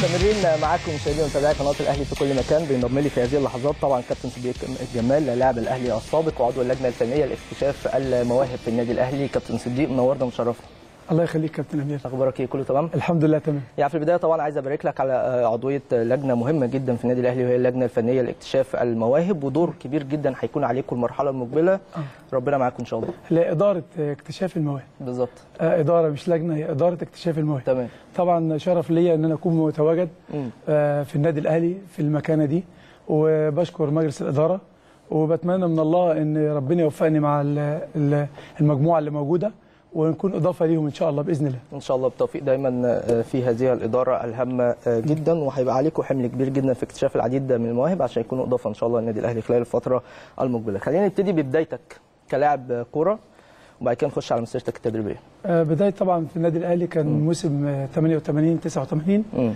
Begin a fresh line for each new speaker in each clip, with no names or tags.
مستمرين معاكم مشاهدي ومتابعي قناه الاهلي في كل مكان بينضم لي في هذه اللحظات طبعا كابتن صديق الجمال لاعب الاهلي السابق وعضو اللجنه الفنيه لاكتشاف المواهب في النادي الاهلي كابتن صديق منورنا ومشرفنا
الله يخليك كابتن امير
اخبارك ايه كله تمام
الحمد لله تمام
يعني في البدايه طبعا عايز ابارك لك على عضويه لجنه مهمه جدا في النادي الاهلي وهي اللجنه الفنيه لاكتشاف المواهب ودور كبير جدا هيكون عليكم المرحله المقبله ربنا معاكم ان شاء الله
لاداره اكتشاف المواهب
بالظبط
آه، اداره مش لجنه هي اداره اكتشاف المواهب
تمام
طبعا شرف ليا ان انا اكون متواجد
مم.
آه، في النادي الاهلي في المكانه دي وبشكر مجلس الاداره وبتمنى من الله ان ربنا يوفقني مع ال- ال- المجموعه اللي موجوده ونكون اضافه ليهم ان شاء الله باذن الله
ان شاء الله بالتوفيق دايما في هذه الاداره الهامه جدا وهيبقى عليكم حمل كبير جدا في اكتشاف العديد من المواهب عشان يكونوا اضافه ان شاء الله للنادي الاهلي خلال الفتره المقبله خلينا نبتدي ببدايتك كلاعب كوره وبعد كده نخش على مسيرتك التدريبيه
آه، بدايه طبعا في النادي الاهلي كان موسم آه، 88 89
امم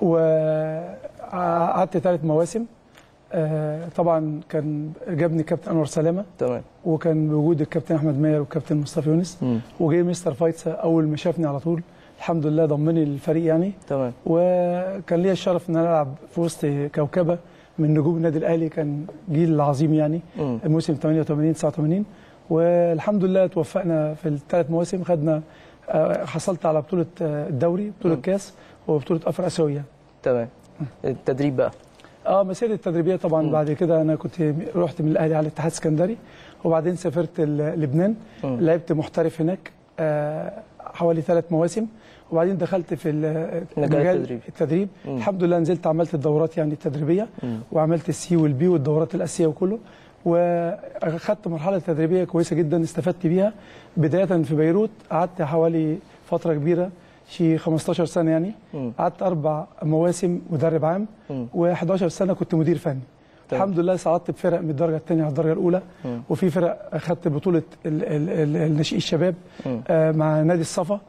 وقعدت ثلاث مواسم آه، طبعا كان جابني كابتن انور سلامه
تمام
وكان بوجود الكابتن احمد ماهر والكابتن مصطفى يونس
امم
وجاي مستر فايتسا اول ما شافني على طول الحمد لله ضمني للفريق يعني
تمام
وكان ليا الشرف ان انا العب في وسط كوكبه من نجوم النادي الاهلي كان جيل عظيم يعني
امم
الموسم 88 89 والحمد لله توفقنا في الثلاث مواسم خدنا آه، حصلت على بطوله آه، الدوري بطوله
مم.
كاس وبطوله افر اسيويه
تمام التدريب بقى
اه مسيرة التدريبيه طبعا
مم.
بعد كده انا كنت رحت من الاهلي على الاتحاد السكندري وبعدين سافرت ل- لبنان
مم.
لعبت محترف هناك آه حوالي ثلاث مواسم وبعدين دخلت في ال-
مجال
مجال
التدريب.
التدريب
مم.
الحمد لله نزلت عملت الدورات يعني التدريبيه
مم.
وعملت السي والبي والدورات الاساسيه وكله واخدت مرحله تدريبيه كويسه جدا استفدت بيها بدايه في بيروت قعدت حوالي فتره كبيره شي 15 سنه يعني
مم.
قعدت اربع مواسم مدرب عام
مم.
و11 سنه كنت مدير فني
تمام.
الحمد لله صعدت بفرق من الدرجه الثانيه على الدرجه الاولى
مم.
وفي فرق اخذت بطوله ال- ال- ال- الناشئين الشباب
مم.
آه، مع نادي الصفا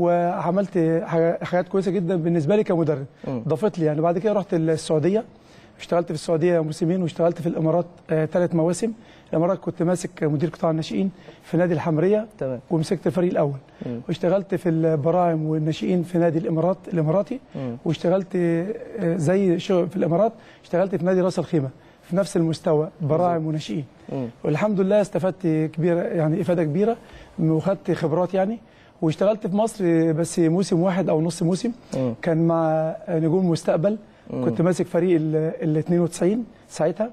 وعملت حاجة- حاجات كويسه جدا بالنسبه لي كمدرب
مم.
ضافت لي يعني بعد كده رحت السعوديه اشتغلت في السعوديه موسمين واشتغلت في الامارات ثلاث مواسم الامارات كنت ماسك مدير قطاع الناشئين في نادي الحمريه
تمام
ومسكت الفريق الاول
مم.
واشتغلت في البراعم والناشئين في نادي الامارات الاماراتي
مم.
واشتغلت آه، زي شغل في الامارات اشتغلت في نادي راس الخيمه في نفس المستوى براعم وناشئين
مم.
والحمد لله استفدت كبيره يعني افاده كبيره وخدت خبرات يعني واشتغلت في مصر بس موسم واحد او نص موسم
مم.
كان مع نجوم مستقبل
مم.
كنت ماسك فريق ال ال 92 ساعتها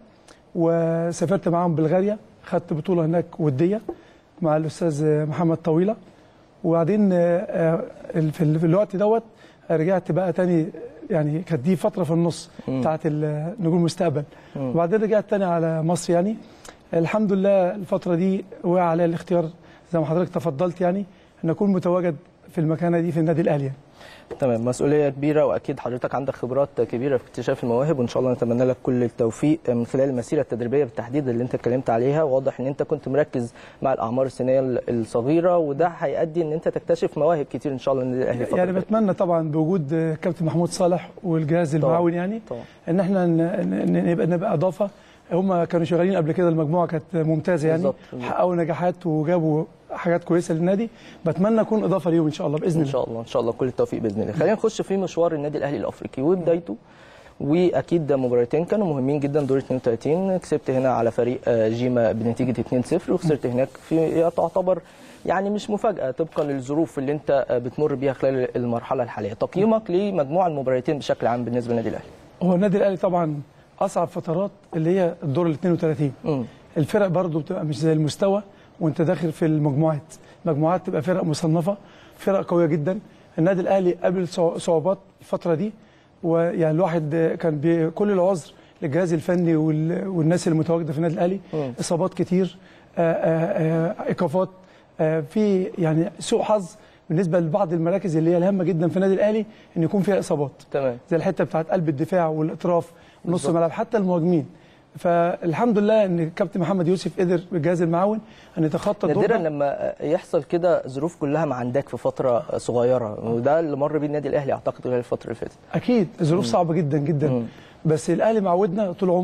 وسافرت معاهم بلغاريا خدت بطوله هناك وديه مع الاستاذ محمد طويله وبعدين آه، آه، في ال- في الوقت دوت رجعت بقى تاني يعني كانت دي فتره في النص
مم.
بتاعت ال- نجوم المستقبل
مم.
وبعدين رجعت تاني على مصر يعني الحمد لله الفتره دي وقع عليا الاختيار زي ما حضرتك تفضلت يعني ان اكون متواجد في المكانه دي في النادي الاهلي يعني.
تمام مسؤوليه كبيره واكيد حضرتك عندك خبرات كبيره في اكتشاف المواهب وان شاء الله نتمنى لك كل التوفيق من خلال المسيره التدريبيه بالتحديد اللي انت اتكلمت عليها واضح ان انت كنت مركز مع الاعمار السنيه الصغيره وده هيؤدي ان انت تكتشف مواهب كتير ان شاء الله للنادي الاهلي الفترة
يعني
الجاية.
بتمنى طبعا بوجود كابتن محمود صالح والجهاز
طبعاً.
المعاون يعني
طبعا
ان احنا ن- ن- نبقى نبقى اضافه هم كانوا شغالين قبل كده المجموعه كانت ممتازه يعني
بالظبط، بالظبط.
حققوا نجاحات وجابوا حاجات كويسه للنادي بتمنى اكون اضافه ليهم ان شاء الله باذن
ان
الله
شاء الله ان شاء الله كل التوفيق باذن الله خلينا نخش في مشوار النادي الاهلي الافريقي وبدايته واكيد ده مباراتين كانوا مهمين جدا دور 32 كسبت هنا على فريق آه، جيما بنتيجه 2-0 وخسرت هناك في تعتبر يعني مش مفاجاه طبقا للظروف اللي انت آه، بتمر بيها خلال المرحله الحاليه تقييمك لمجموع المباراتين بشكل عام بالنسبه للنادي الاهلي
هو النادي الاهلي طبعا اصعب فترات اللي هي الدور ال 32
امم
الفرق برضو بتبقى مش زي المستوى وانت داخل في المجموعات مجموعات تبقى فرق مصنفه فرق قويه جدا النادي الاهلي قابل صع- صعوبات الفتره دي ويعني الواحد كان بكل العذر للجهاز الفني وال- والناس اللي متواجده في النادي الاهلي
مم.
اصابات كتير آه، آه، آه، ايقافات آه، في يعني سوء حظ بالنسبه لبعض المراكز اللي هي الهامه جدا في النادي الاهلي ان يكون فيها اصابات
تمام
زي الحته بتاعت قلب الدفاع والاطراف ونص
بالظبط.
الملعب حتى المهاجمين فالحمد لله ان الكابتن محمد يوسف قدر بالجهاز المعاون ان يتخطى الدور
نادرا
ده.
لما يحصل كده ظروف كلها ما عندك في فتره صغيره وده اللي مر بيه النادي الاهلي اعتقد خلال الفتره اللي فاتت
اكيد ظروف صعبه جدا جدا
مم.
بس الاهلي معودنا طول عمره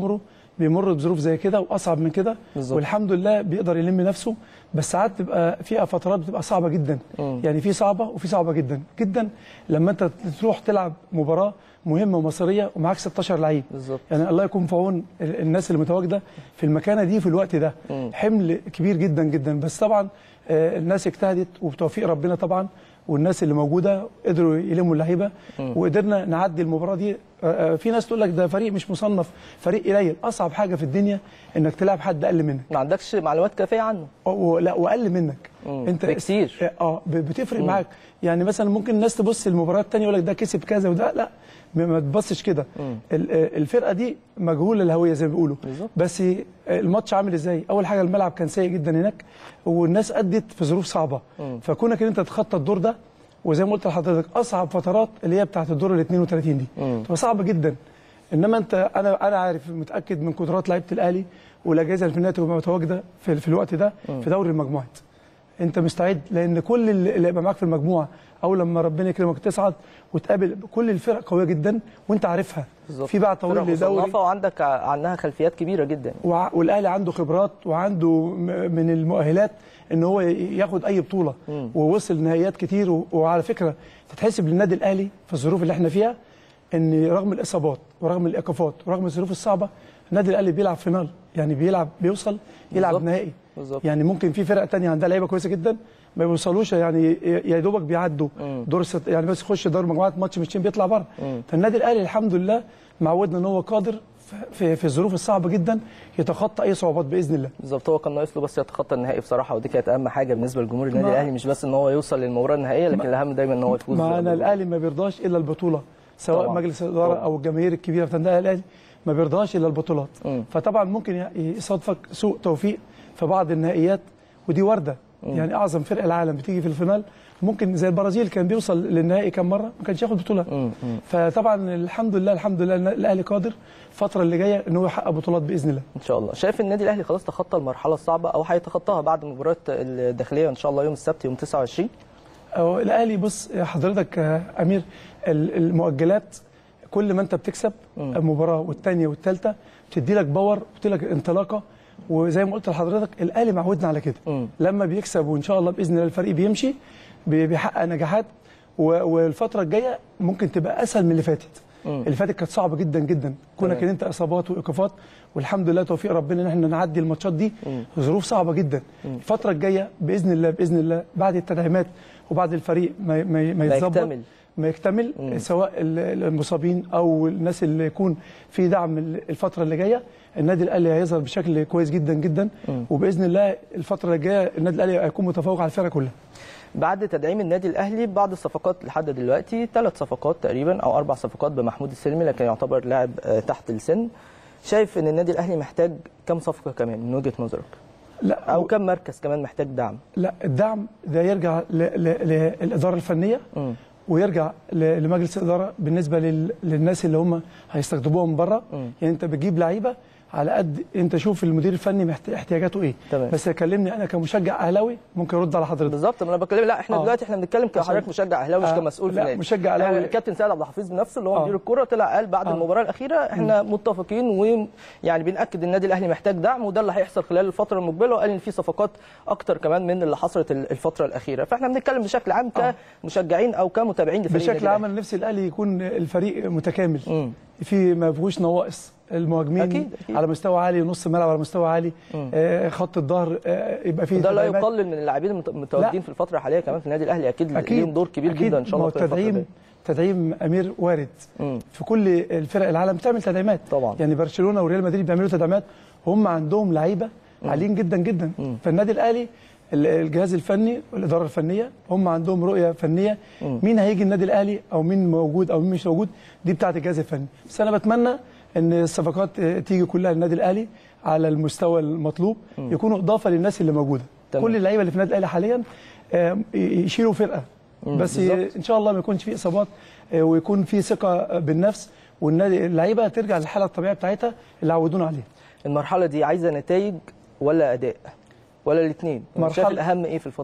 بيمر بظروف زي كده واصعب من كده
بالظبط.
والحمد لله بيقدر يلم نفسه بس ساعات تبقى فيها فترات بتبقى صعبه جدا
مم.
يعني في صعبه وفي صعبه جدا جدا لما انت تروح تلعب مباراه مهمه ومصيريه ومعاك 16 لعيب
بالظبط
يعني الله يكون في عون ال- الناس اللي متواجده في المكانه دي في الوقت ده
مم.
حمل كبير جدا جدا بس طبعا آه، الناس اجتهدت وبتوفيق ربنا طبعا والناس اللي موجوده قدروا يلموا اللعيبه
مم.
وقدرنا نعدي المباراه دي آه، آه، في ناس تقول لك ده فريق مش مصنف فريق قليل اصعب حاجه في الدنيا انك تلعب حد اقل منك
ما عندكش معلومات كافيه عنه
و- لا واقل منك
مم.
انت
بكتير.
اه ب- بتفرق
مم.
معاك يعني مثلا ممكن الناس تبص المباراه الثانيه يقول لك ده كسب كذا وده لا ما ما تبصش كده
مم.
ال- آه، الفرقه دي مجهوله الهويه زي ما بيقولوا
بالظبط.
بس آه، الماتش عامل ازاي اول حاجه الملعب كان سيء جدا هناك والناس ادت في ظروف صعبه
مم.
فكونك ان انت تتخطى الدور ده وزي ما قلت لحضرتك اصعب فترات اللي هي بتاعت الدور ال 32 دي
مم.
تبقى صعبه جدا انما انت انا انا عارف متاكد من قدرات لعيبه الاهلي والاجهزه الفنيه تبقى متواجده في, في الوقت ده في دوري المجموعات انت مستعد لان كل اللي اللي يبقى معاك في المجموعه او لما ربنا يكرمك تصعد وتقابل كل الفرق قويه جدا وانت عارفها
بالظبط
في بقى طويل
فرق
لدوري
مصنفة وعندك ع- عنها خلفيات كبيره جدا
وع- والاهلي عنده خبرات وعنده م- من المؤهلات ان هو ي- ياخد اي بطوله
مم.
ووصل نهائيات كتير و- وعلى فكره تتحسب للنادي الاهلي في الظروف اللي احنا فيها ان رغم الاصابات ورغم الايقافات ورغم الظروف الصعبه النادي الاهلي بيلعب فينال يعني بيلعب بيوصل يلعب
بالظبط.
نهائي
بالظبط
يعني ممكن في فرق تانية عندها لعيبه كويسه جدا ما بيوصلوش يعني ي- يا دوبك بيعدوا
مم.
دور الست يعني بس يخش دور مجموعات ماتش ماتشين بيطلع بره
مم.
فالنادي الاهلي الحمد لله معودنا ان هو قادر في- في في الظروف الصعبه جدا يتخطى اي صعوبات باذن الله
بالظبط هو كان ناقص له بس يتخطى النهائي بصراحه ودي كانت اهم حاجه بالنسبه لجمهور النادي
ما-
الاهلي مش بس ان هو يوصل للمباراه النهائيه لكن الاهم دايما ان هو يفوز
معانا
بالبطولة.
الاهلي ما بيرضاش الا البطوله سواء
طبعاً.
مجلس الاداره
طبعاً.
او الجماهير الكبيره بتاع النادي الاهلي ما بيرضاش الا البطولات
مم.
فطبعا ممكن ي- يصادفك سوء توفيق في بعض النهائيات ودي وارده يعني اعظم فرق العالم بتيجي في الفينال ممكن زي البرازيل كان بيوصل للنهائي كم مره ما كانش ياخد بطوله
مم. مم.
فطبعا الحمد لله الحمد لله إن الاهلي قادر الفتره اللي جايه ان هو يحقق بطولات باذن الله
ان شاء الله شايف النادي الاهلي خلاص تخطى المرحله الصعبه او هيتخطاها بعد مباراه الداخليه ان شاء الله يوم السبت يوم 29
أو الاهلي بص حضرتك يا امير ال- المؤجلات كل ما انت بتكسب
مم.
مباراه والثانيه والثالثه بتدي لك باور بتدي لك انطلاقه وزي ما قلت لحضرتك الاهلي معودنا على كده
مم.
لما بيكسب وان شاء الله باذن الله الفريق بيمشي بي- بيحقق نجاحات و- والفتره الجايه ممكن تبقى اسهل من اللي فاتت
مم.
اللي فاتت كانت صعبه جدا جدا كونك
تمام.
ان انت اصابات وايقافات والحمد لله توفيق ربنا ان احنا نعدي الماتشات دي
مم.
ظروف صعبه جدا الفتره الجايه باذن الله باذن الله بعد التدعيمات وبعد الفريق ما ما, ما
ما
يتظبط
يكتمل.
ما يكتمل
مم.
سواء ال- المصابين او الناس اللي يكون في دعم ال- الفتره اللي جايه النادي الاهلي هيظهر بشكل كويس جدا جدا
مم.
وباذن الله الفتره الجايه النادي الاهلي هيكون متفوق على الفرقه كلها
بعد تدعيم النادي الاهلي بعض الصفقات لحد دلوقتي ثلاث صفقات تقريبا او اربع صفقات بمحمود السلمي لكن يعتبر لاعب آه، تحت السن شايف ان النادي الاهلي محتاج كم صفقه كمان من وجهه نظرك
لا
او كم مركز كمان محتاج دعم
لا الدعم ده يرجع ل- ل- للاداره الفنيه
مم.
ويرجع ل- لمجلس الاداره بالنسبه لل- للناس اللي هم هيستخدموهم من بره
مم.
يعني انت بتجيب لعيبه على قد انت شوف المدير الفني محت- احتياجاته ايه
تمام.
بس كلمني انا كمشجع اهلاوي ممكن ارد على حضرتك
بالظبط ما انا بتكلم لا احنا
آه.
دلوقتي احنا بنتكلم كحضرتك مشجع اهلاوي مش
آه،
كمسؤول في
لا،
النادي
مشجع أهلاوي.
آه، الكابتن سيد عبد الحفيظ بنفسه اللي هو
آه.
مدير الكره طلع قال بعد
آه.
المباراه الاخيره احنا متفقين ويعني بناكد النادي الاهلي محتاج دعم وده اللي هيحصل خلال الفتره المقبله وقال ان في صفقات اكتر كمان من اللي حصلت ال- الفتره الاخيره فاحنا بنتكلم بشكل عام
آه.
كمشجعين او كمتابعين لفريق
بشكل
النادي
عام انا نفسي الاهلي يكون الفريق متكامل
مم.
في ما فيهوش نواقص المهاجمين
أكيد، أكيد.
على مستوى عالي نص الملعب على مستوى عالي
مم.
آه خط الظهر آه يبقى فيه
وده لا
تدعيمات.
يقلل من اللاعبين المت- المتواجدين
لا.
في الفتره الحاليه كمان في النادي الاهلي اكيد,
اكيد
ليهم دور كبير
أكيد.
جدا ان شاء
ما
الله
هو
في الفترة
التدعيم
الجاية.
تدعيم امير وارد
مم.
في كل الفرق العالم بتعمل تدعيمات
طبعا.
يعني برشلونه وريال مدريد بيعملوا تدعيمات هم عندهم لعيبه عاليين جدا جدا
مم.
فالنادي الاهلي ال- الجهاز الفني والاداره الفنيه هم عندهم رؤيه فنيه
مم.
مين هيجي النادي الاهلي او مين موجود او مين مش موجود دي بتاعه الجهاز الفني بس انا بتمنى ان الصفقات آه، تيجي كلها للنادي الاهلي على المستوى المطلوب يكونوا اضافه للناس اللي موجوده
تمام.
كل اللعيبه اللي في النادي الاهلي حاليا آه، يشيلوا فرقه
مم،
بس
بالظبط.
ان شاء الله ما يكونش في اصابات آه، ويكون في ثقه بالنفس والنادي اللعيبه ترجع للحاله الطبيعيه بتاعتها اللي عودونا عليها
المرحله دي عايزه نتائج ولا اداء ولا الاثنين شايف
مرحلة-
الاهم ايه في الفتره
اه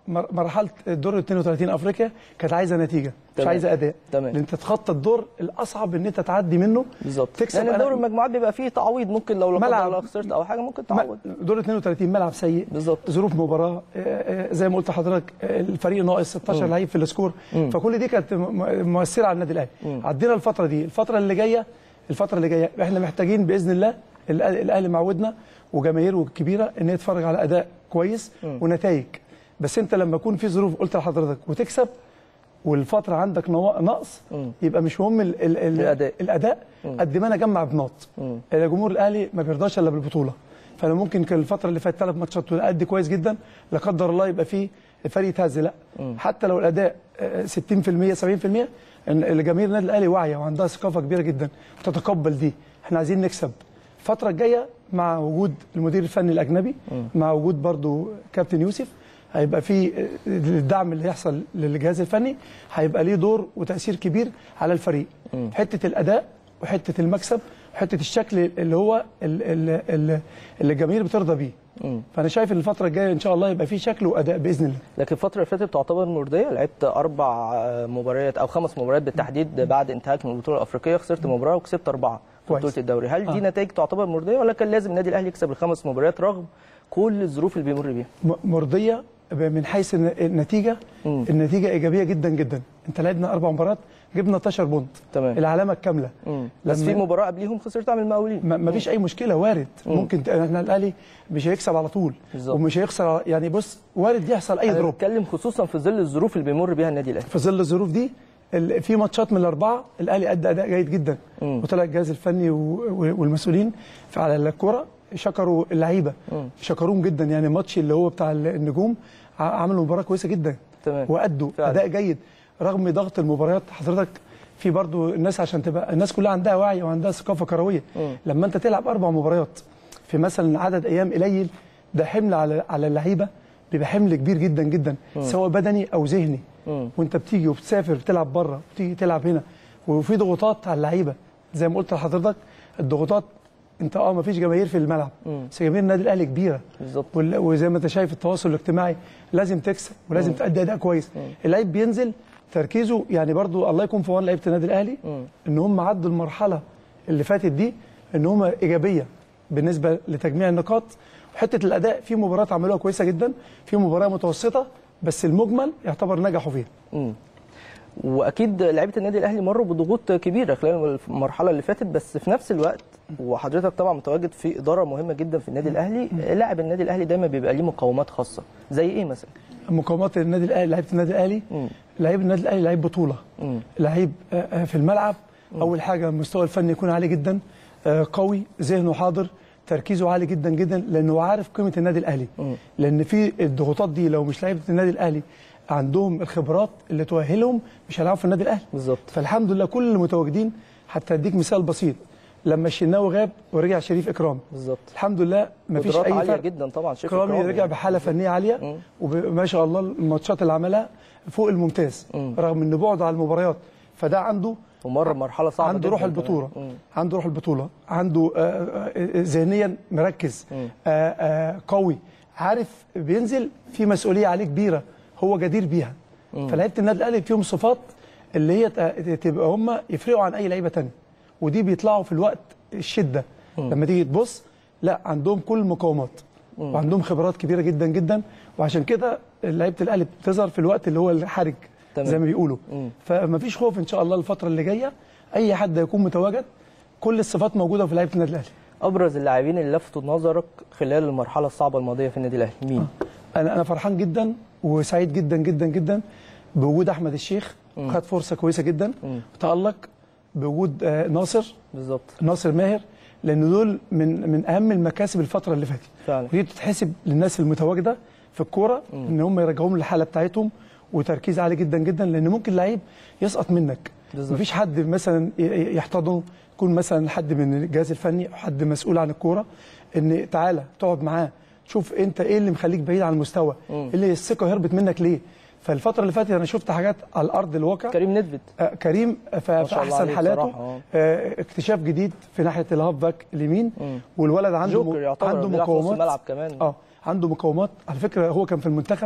مر- مرحله الدور 32 افريقيا كانت عايزه نتيجه مش
تمام.
عايزه اداء
تمام.
لان انت تتخطى الدور الاصعب ان انت تعدي منه
بالظبط
تكسب
لان
أنا-
دور المجموعات بيبقى فيه تعويض ممكن لو لا قدر
ملعب.
الله خسرت او حاجه ممكن
ما-
تعوض
دور 32 ملعب سيء
بالظبط.
ظروف مباراه آه، آه، زي ما قلت لحضرتك آه، الفريق ناقص 16 لعيب في السكور فكل دي كانت م- م- مؤثره على النادي الاهلي عدينا الفتره دي الفتره اللي جايه الفتره اللي جايه احنا محتاجين باذن الله الأ- الاهلي معودنا وجماهيره كبيره ان هي تتفرج على اداء كويس ونتائج بس انت لما يكون في ظروف قلت لحضرتك وتكسب والفتره عندك نوا- نقص يبقى مش مهم ال ال ال
الأداء.
الاداء قد ما انا اجمع بنقط الجمهور الاهلي ما بيرضاش الا بالبطوله فانا ممكن كان الفتره اللي فاتت ثلاث ماتشات ادي كويس جدا لا قدر الله يبقى فيه الفريق يتهز لا حتى لو الاداء آه، 60% 70% ان الجماهير النادي الاهلي واعيه وعندها ثقافه كبيره جدا وتتقبل دي احنا عايزين نكسب الفتره الجايه مع وجود المدير الفني الاجنبي مع وجود برضو كابتن يوسف هيبقى في آه، الدعم اللي هيحصل للجهاز الفني هيبقى ليه دور وتاثير كبير على الفريق حته الاداء وحته المكسب وحته الشكل اللي هو ال- ال- ال- اللي الجماهير بترضى بيه فانا شايف ان الفتره الجايه ان شاء الله يبقى في شكل واداء باذن الله
لكن الفترة اللي فاتت تعتبر مرضية لعبت أربع آه، مباريات أو خمس مباريات بالتحديد بعد انتهاك من البطولة الأفريقية خسرت مباراة وكسبت أربعة في
كويس.
بطولة الدوري هل دي
آه.
نتائج تعتبر مرضية ولا كان لازم النادي الأهلي يكسب الخمس مباريات رغم كل الظروف اللي بيمر بيها؟
م- مرضيه من حيث الن- النتيجه
مم.
النتيجه ايجابيه جدا جدا انت لعبنا اربع مباريات جبنا 12 بونت
تمام.
العلامه الكامله
مم. بس
لما-
في مباراة قبليهم خسرتها من المقاولين
ما ما فيش اي مشكله وارد ممكن ت- احنا الاهلي مش هيكسب على طول
بالظبط.
ومش هيخسر على- يعني بص وارد يحصل اي
أنا
دروب
بتكلم خصوصا في ظل الظروف اللي بيمر بيها النادي الأهلي
في ظل الظروف دي ال- في ماتشات من الاربعه الاهلي ادى اداء جيد جدا
مم.
وطلع الجهاز الفني و- و- والمسؤولين في- على الكره شكروا اللعيبه
مم.
شكروهم جدا يعني الماتش اللي هو بتاع النجوم ع- عملوا مباراه كويسه جدا
تمام.
وادوا
فعلا.
اداء جيد رغم ضغط المباريات حضرتك في برضو الناس عشان تبقى الناس كلها عندها وعي وعندها ثقافه كرويه
مم.
لما انت تلعب اربع مباريات في مثلا عدد ايام قليل ده حمل على على اللعيبه بيبقى حمل كبير جدا جدا سواء بدني او ذهني
مم.
وانت بتيجي وبتسافر تلعب بره وتيجي تلعب هنا وفي ضغوطات على اللعيبه زي ما قلت لحضرتك الضغوطات انت اه ما فيش جماهير في الملعب
مم.
بس جماهير النادي الاهلي كبيره
بالظبط
وال- وزي ما انت شايف التواصل الاجتماعي لازم تكسب ولازم تأدي اداء كويس اللعيب بينزل تركيزه يعني برضو الله يكون في عون لعيبه النادي الاهلي
مم.
ان هم عدوا المرحله اللي فاتت دي ان هم ايجابيه بالنسبه لتجميع النقاط وحته الاداء في مباريات عملوها كويسه جدا في مباراه متوسطه بس المجمل يعتبر نجحوا فيها
مم. واكيد لعيبه النادي الاهلي مروا بضغوط كبيره خلال المرحله اللي فاتت بس في نفس الوقت وحضرتك طبعا متواجد في اداره مهمه جدا في النادي الاهلي لاعب النادي الاهلي دايما بيبقى ليه مقومات خاصه زي ايه مثلا
مقاومات النادي الاهلي لعيبه النادي الاهلي
مم.
لعيب النادي الاهلي لعيب بطوله
مم.
لعيب آه، آه، في الملعب اول حاجه المستوى الفني يكون عالي جدا آه، قوي ذهنه حاضر تركيزه عالي جدا جدا لانه عارف قيمه النادي الاهلي
مم.
لان في الضغوطات دي لو مش لعيبه النادي الاهلي عندهم الخبرات اللي تؤهلهم مش هيلعبوا في النادي الاهلي
بالظبط
فالحمد لله كل المتواجدين حتى اديك مثال بسيط لما الشناوي غاب ورجع شريف اكرام
بالظبط
الحمد لله مفيش
قدرات
اي
عاليه
فرق
جدا طبعا شريف
اكرامي
إكرامي
رجع
يعني.
بحاله فنيه عاليه
مم.
وما شاء الله الماتشات اللي عملها فوق الممتاز
مم.
رغم ان بعده على المباريات فده عنده
ومر مرحله صعبه
عنده
جدا
روح
كمان.
البطوله
مم.
عنده روح البطوله عنده آه، آه، آه، ذهنيا مركز
مم.
آه، آه، قوي عارف بينزل في مسؤوليه عليه كبيره هو جدير بيها فلعيبه النادي الاهلي فيهم صفات اللي هي ت- تبقى هم يفرقوا عن اي لعيبه تانية ودي بيطلعوا في الوقت الشده لما تيجي تبص لا عندهم كل المقاومات وعندهم خبرات كبيره جدا جدا وعشان كده لعيبه الاهلي بتظهر في الوقت اللي هو الحرج
تمام.
زي ما بيقولوا
مم.
فما فيش خوف ان شاء الله الفتره اللي جايه اي حد يكون متواجد كل الصفات موجوده في لعيبه النادي الاهلي
ابرز اللاعبين اللي لفتوا نظرك خلال المرحله الصعبه الماضيه في النادي الاهلي مين
انا انا فرحان جدا وسعيد جدا جدا جدا بوجود احمد الشيخ خد فرصه كويسه جدا
مم.
تالق بوجود آه، ناصر
بالظبط
ناصر ماهر لان دول من من اهم المكاسب الفتره اللي فاتت
فعلا
ودي بتتحسب للناس المتواجده في الكوره ان هم يرجعوهم للحاله بتاعتهم وتركيز عالي جدا جدا لان ممكن لعيب يسقط منك
بالظبط.
مفيش حد مثلا ي- ي- يحتضنه يكون مثلا حد من الجهاز الفني او حد مسؤول عن الكوره ان تعالى تقعد معاه شوف انت ايه اللي مخليك بعيد عن المستوى
مم.
ايه اللي الثقه هربت منك ليه فالفتره اللي فاتت انا شفت حاجات على الارض الواقع
كريم ندفد
آه، كريم في
شاء
في
الله
احسن
عليه
حالاته
بصراحة، آه.
آه، اكتشاف جديد في ناحيه الهاف باك اليمين
مم.
والولد عنده
جوكر يعتبر
عنده
بيلعب في نص
مقومات
الملعب كمان
اه عنده مقومات على فكره هو كان في المنتخب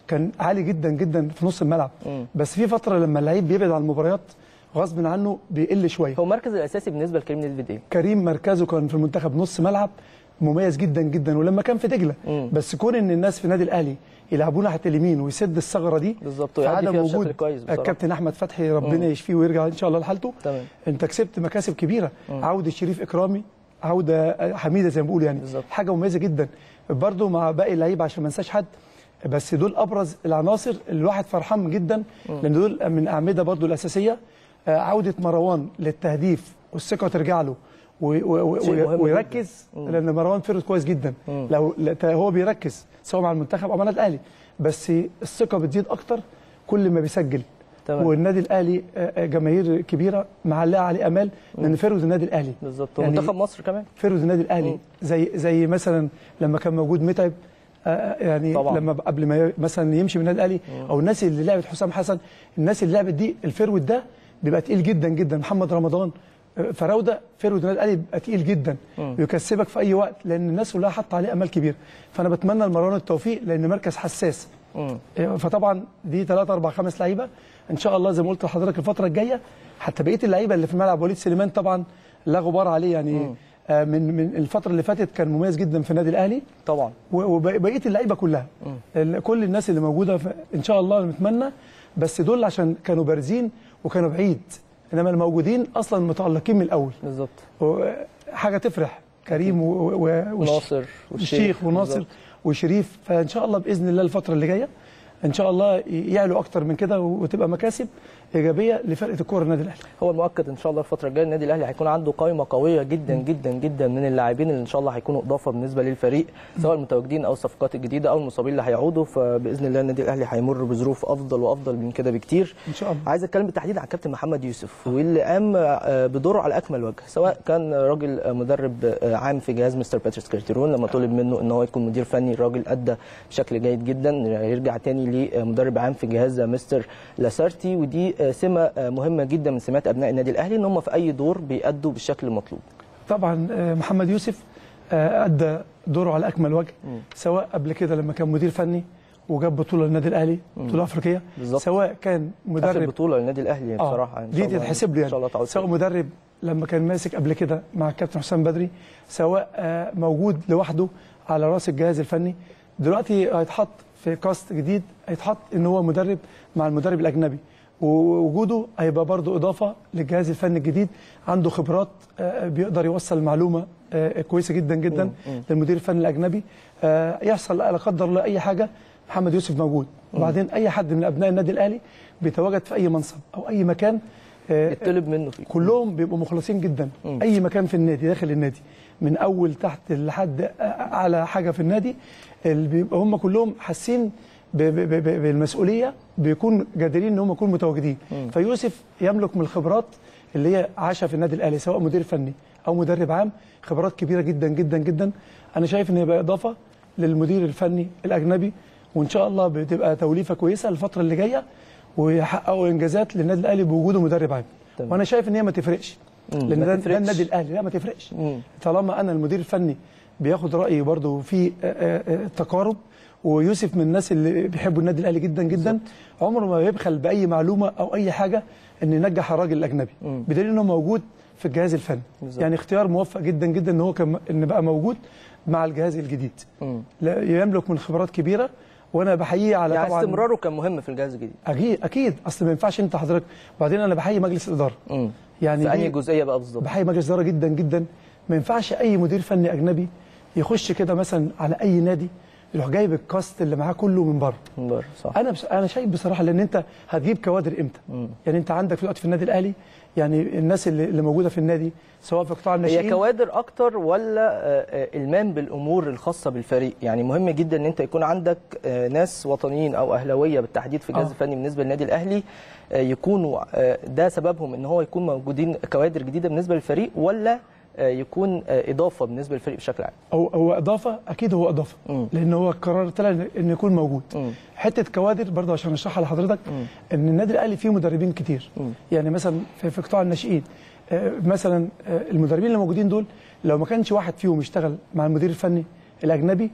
كان عالي جدا جدا في نص الملعب
مم.
بس في فتره لما اللعيب بيبعد عن المباريات غصب عنه بيقل شويه
هو المركز الاساسي بالنسبه لكريم نيدفيد ايه؟
كريم مركزه كان في المنتخب نص ملعب مميز جدا جدا ولما كان في دجله
مم.
بس كون ان الناس في النادي الاهلي يلعبوه ناحيه اليمين ويسد الثغره دي
بالظبط
في
ويأدي
عدم
فيها بشكل
وجود
كويس بصراحة.
الكابتن احمد فتحي ربنا
مم.
يشفيه ويرجع ان شاء الله لحالته
تمام
انت كسبت مكاسب كبيره عوده شريف اكرامي عوده حميده زي ما بيقولوا يعني
بالظبط.
حاجه مميزه جدا برضو مع باقي اللعيبه عشان ما انساش حد بس دول ابرز العناصر اللي الواحد فرحان جدا لان دول من اعمده برضو الاساسيه آه، عوده مروان للتهديف والثقه ترجع له و- و- و-
شيء مهم
ويركز
جداً. مم.
لان مروان فرد كويس جدا
مم.
لو لا- هو بيركز سواء مع المنتخب او مع النادي الاهلي بس الثقه بتزيد اكتر كل ما بيسجل
تمام.
والنادي الاهلي آه، آه، جماهير كبيره معلقه عليه امال لان فرد النادي الاهلي
بالظبط
يعني-
ومنتخب مصر كمان
فرد النادي الاهلي
مم.
زي زي مثلا لما كان موجود متعب آه، يعني
طبعاً.
لما قبل ما ي- مثلا يمشي من النادي الاهلي او الناس اللي لعبت حسام حسن الناس اللي لعبت دي الفرود ده بيبقى تقيل جدا جدا محمد رمضان آه، فراوده فرود النادي الاهلي بيبقى تقيل جدا
مم.
يكسبك في اي وقت لان الناس كلها حاطه عليه امال كبير فانا بتمنى لمروان التوفيق لان مركز حساس
مم.
فطبعا دي 3 4 5 لعيبه ان شاء الله زي ما قلت لحضرتك الفتره الجايه حتى بقيه اللعيبه اللي في الملعب وليد سليمان طبعا لا غبار عليه يعني آه، من من الفتره اللي فاتت كان مميز جدا في النادي الاهلي
طبعا
و- وبقيه اللعيبه كلها ال- كل الناس اللي موجوده في- ان شاء الله نتمنى بس دول عشان كانوا بارزين وكانوا بعيد انما الموجودين اصلا متالقين من الاول
بالظبط
و- حاجه تفرح كريم و- و- وش-
ناصر
والشيخ وناصر
بالظبط.
وشريف فان شاء الله باذن الله الفتره اللي جايه ان شاء الله يعلوا اكتر من كده وتبقى مكاسب ايجابيه لفرقه الكوره النادي الاهلي
هو المؤكد ان شاء الله الفتره الجايه النادي الاهلي هيكون عنده قائمه قويه جدا جدا جدا من اللاعبين اللي ان شاء الله هيكونوا اضافه بالنسبه للفريق سواء المتواجدين او الصفقات الجديده او المصابين اللي هيعودوا فباذن الله النادي الاهلي هيمر بظروف افضل وافضل من كده بكتير
ان شاء الله
عايز اتكلم بالتحديد عن كابتن محمد يوسف واللي قام آه، بدوره على اكمل وجه سواء كان راجل آه، مدرب آه، عام في جهاز مستر باتريس كارتيرون لما طلب منه ان هو يكون مدير فني الراجل ادى بشكل جيد جدا يرجع تاني لمدرب عام في جهاز مستر لاسارتي ودي آه، سمه آه، مهمه جدا من سمات ابناء النادي الاهلي ان هم في اي دور بيأدوا بالشكل المطلوب
طبعا آه، محمد يوسف آه، ادى دوره على اكمل وجه
مم.
سواء قبل كده لما كان مدير فني وجاب بطوله للنادي الاهلي بطوله افريقيه
بالظبط.
سواء كان
اخر
مدرب
بطوله للنادي الاهلي
آه،
بصراحه إن
دي
شاء الله-
تتحسب له
ان شاء الله
يعني
تعود
سواء
خير.
مدرب لما كان ماسك قبل كده مع الكابتن حسام بدري سواء آه، موجود لوحده على راس الجهاز الفني دلوقتي هيتحط في كاست جديد هيتحط ان هو مدرب مع المدرب الاجنبي ووجوده هيبقى برضه اضافه للجهاز الفني الجديد عنده خبرات آه، بيقدر يوصل معلومه آه، كويسه جدا جدا
مم، مم.
للمدير الفني الاجنبي آه، يحصل لا قدر الله اي حاجه محمد يوسف موجود وبعدين اي حد من ابناء النادي الاهلي بيتواجد في اي منصب او اي مكان آه،
يطلب منه فيه
كلهم بيبقوا مخلصين جدا
مم.
اي مكان في النادي داخل النادي من اول تحت لحد اعلى حاجه في النادي اللي بيبقى هم كلهم حاسين ب- ب- ب- بالمسؤوليه بيكون قادرين ان هم يكونوا متواجدين
مم.
فيوسف يملك من الخبرات اللي هي عاشها في النادي الاهلي سواء مدير فني او مدرب عام خبرات كبيره جدا جدا جدا انا شايف ان يبقى اضافه للمدير الفني الاجنبي وان شاء الله بتبقى توليفه كويسه الفتره اللي جايه ويحققوا انجازات للنادي الاهلي بوجوده مدرب عام
تمام.
وانا شايف ان هي ما تفرقش
مم،
لان
ما
ده,
تفرقش.
ده النادي الاهلي لا ما تفرقش
مم.
طالما انا المدير الفني بياخد رايي برضه في آه، آه، آه، تقارب ويوسف من الناس اللي بيحبوا النادي الاهلي جدا جدا عمره ما بيبخل باي معلومه او اي حاجه ان ينجح الراجل الاجنبي
مم.
بدليل انه موجود في الجهاز الفني
بالظبط.
يعني اختيار موفق جدا جدا ان هو كان ان بقى موجود مع الجهاز الجديد
مم.
لا يملك من خبرات كبيره وانا بحييه على
يعني
طبعا
استمراره كان مهم في الجهاز الجديد
اكيد اكيد اصل ما ينفعش انت حضرتك وبعدين انا بحيي مجلس الاداره
مم.
يعني
في
دي-
انهي جزئيه بقى بالظبط
بحيي مجلس الاداره جدا جدا ما ينفعش اي مدير فني اجنبي يخش كده مثلا على اي نادي يروح جايب الكاست اللي معاه كله من بره
من بره صح
انا بس انا شايف بصراحه لان انت هتجيب كوادر امتى
مم.
يعني انت عندك دلوقتي في النادي الاهلي يعني الناس اللي, اللي موجوده في النادي سواء في قطاع
هي
الناشئين
كوادر اكتر ولا آه، آه، المام بالامور الخاصه بالفريق يعني مهم جدا ان انت يكون عندك آه، ناس وطنيين او اهلاويه بالتحديد في الجهاز
آه.
الفني بالنسبه للنادي الاهلي آه، يكونوا آه، ده سببهم ان هو يكون موجودين كوادر جديده بالنسبه للفريق ولا آه، يكون آه، اضافه بالنسبه للفريق بشكل عام
هو هو اضافه اكيد هو اضافه
مم.
لان هو القرار طلع انه يكون موجود
مم.
حته كوادر برضه عشان اشرحها لحضرتك
مم.
ان النادي الاهلي فيه مدربين كتير
مم.
يعني مثلا في, في قطاع الناشئين آه، مثلا آه، المدربين اللي موجودين دول لو ما كانش واحد فيهم يشتغل مع المدير الفني الاجنبي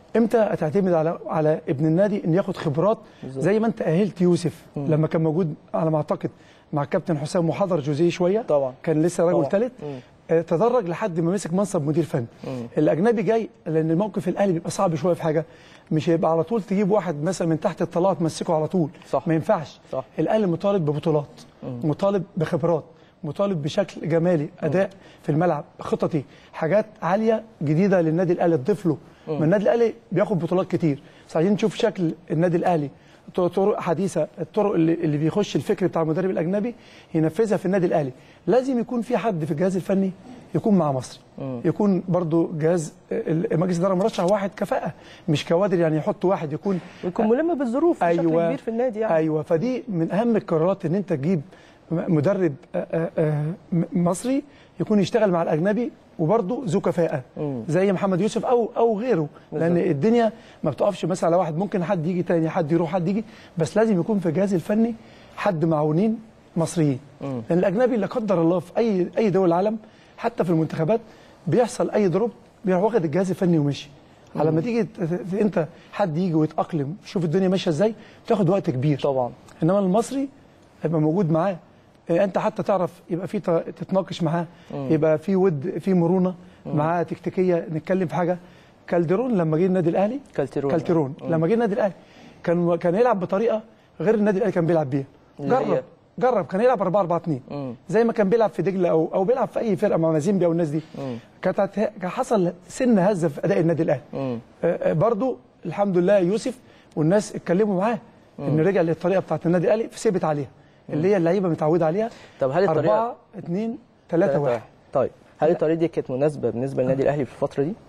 امتى هتعتمد على على ابن النادي ان ياخد خبرات
بالظبط.
زي ما انت اهلت يوسف لما كان موجود على ما اعتقد مع الكابتن حسام وحضر جوزيه شويه
طبعا.
كان لسه راجل
طبعا.
ثالث
مم.
آه، تدرج لحد ما مسك منصب مدير فني الاجنبي جاي لان الموقف الاهلي بيبقى صعب شويه في حاجه مش هيبقى على طول تجيب واحد مثلا من تحت الطلاق تمسكه على طول
صح.
ما ينفعش
صح.
الاهلي مطالب ببطولات مطالب بخبرات مطالب بشكل جمالي اداء في الملعب خططي حاجات عاليه جديده للنادي الاهلي تضيف له ما النادي الاهلي بياخد بطولات كتير بس عايزين نشوف شكل النادي الاهلي طرق- طرق حديثه الطرق اللي, اللي بيخش الفكر بتاع المدرب الاجنبي ينفذها في النادي الاهلي لازم يكون في حد في الجهاز الفني يكون مع مصري يكون برضو جهاز ال- مجلس الاداره مرشح واحد كفاءه مش كوادر يعني يحط واحد يكون
ويكون ملم بالظروف بشكل
ايوه
كبير في النادي يعني
ايوه فدي من اهم القرارات ان انت تجيب م- مدرب آه، آه، آه، م- مصري يكون يشتغل مع الاجنبي وبرضه ذو كفاءه
مم.
زي محمد يوسف او او غيره لان
بالظبط.
الدنيا ما بتقفش مثلا على واحد ممكن حد يجي تاني حد يروح حد يجي بس لازم يكون في الجهاز الفني حد معاونين مصريين
مم.
لان الاجنبي لا قدر الله في اي اي دول العالم حتى في المنتخبات بيحصل اي دروب بيروح واخد الجهاز الفني ومشي على ما تيجي ت- ت- انت حد يجي ويتاقلم شوف الدنيا ماشيه ازاي بتاخد وقت كبير
طبعا
انما المصري هيبقى موجود معاه إيه، انت حتى تعرف يبقى في ت- تتناقش معاه يبقى في ود في مرونه معاه تكتيكيه نتكلم في حاجه كالدرون لما جه النادي الاهلي
كالتيرون
كالتيرون لما جه النادي الاهلي كان كان يلعب بطريقه غير النادي الاهلي كان بيلعب بيها
اللي هي؟
جرب جرب كان يلعب 4 4 2
مم.
زي ما كان بيلعب في دجله او او بيلعب في اي فرقه مع مازيمبي او الناس دي
مم.
كانت هت- كان حصل سن هزه في اداء النادي الاهلي
مم.
آه، آه، برضو الحمد لله يوسف والناس اتكلموا معاه انه رجع للطريقه بتاعت النادي الاهلي ثبت عليها اللي هي اللعيبه متعوده عليها
طب هل الطريقه
4 2 3 1
طيب هل الطريقه دي كانت مناسبه بالنسبه للنادي الاهلي في الفتره دي؟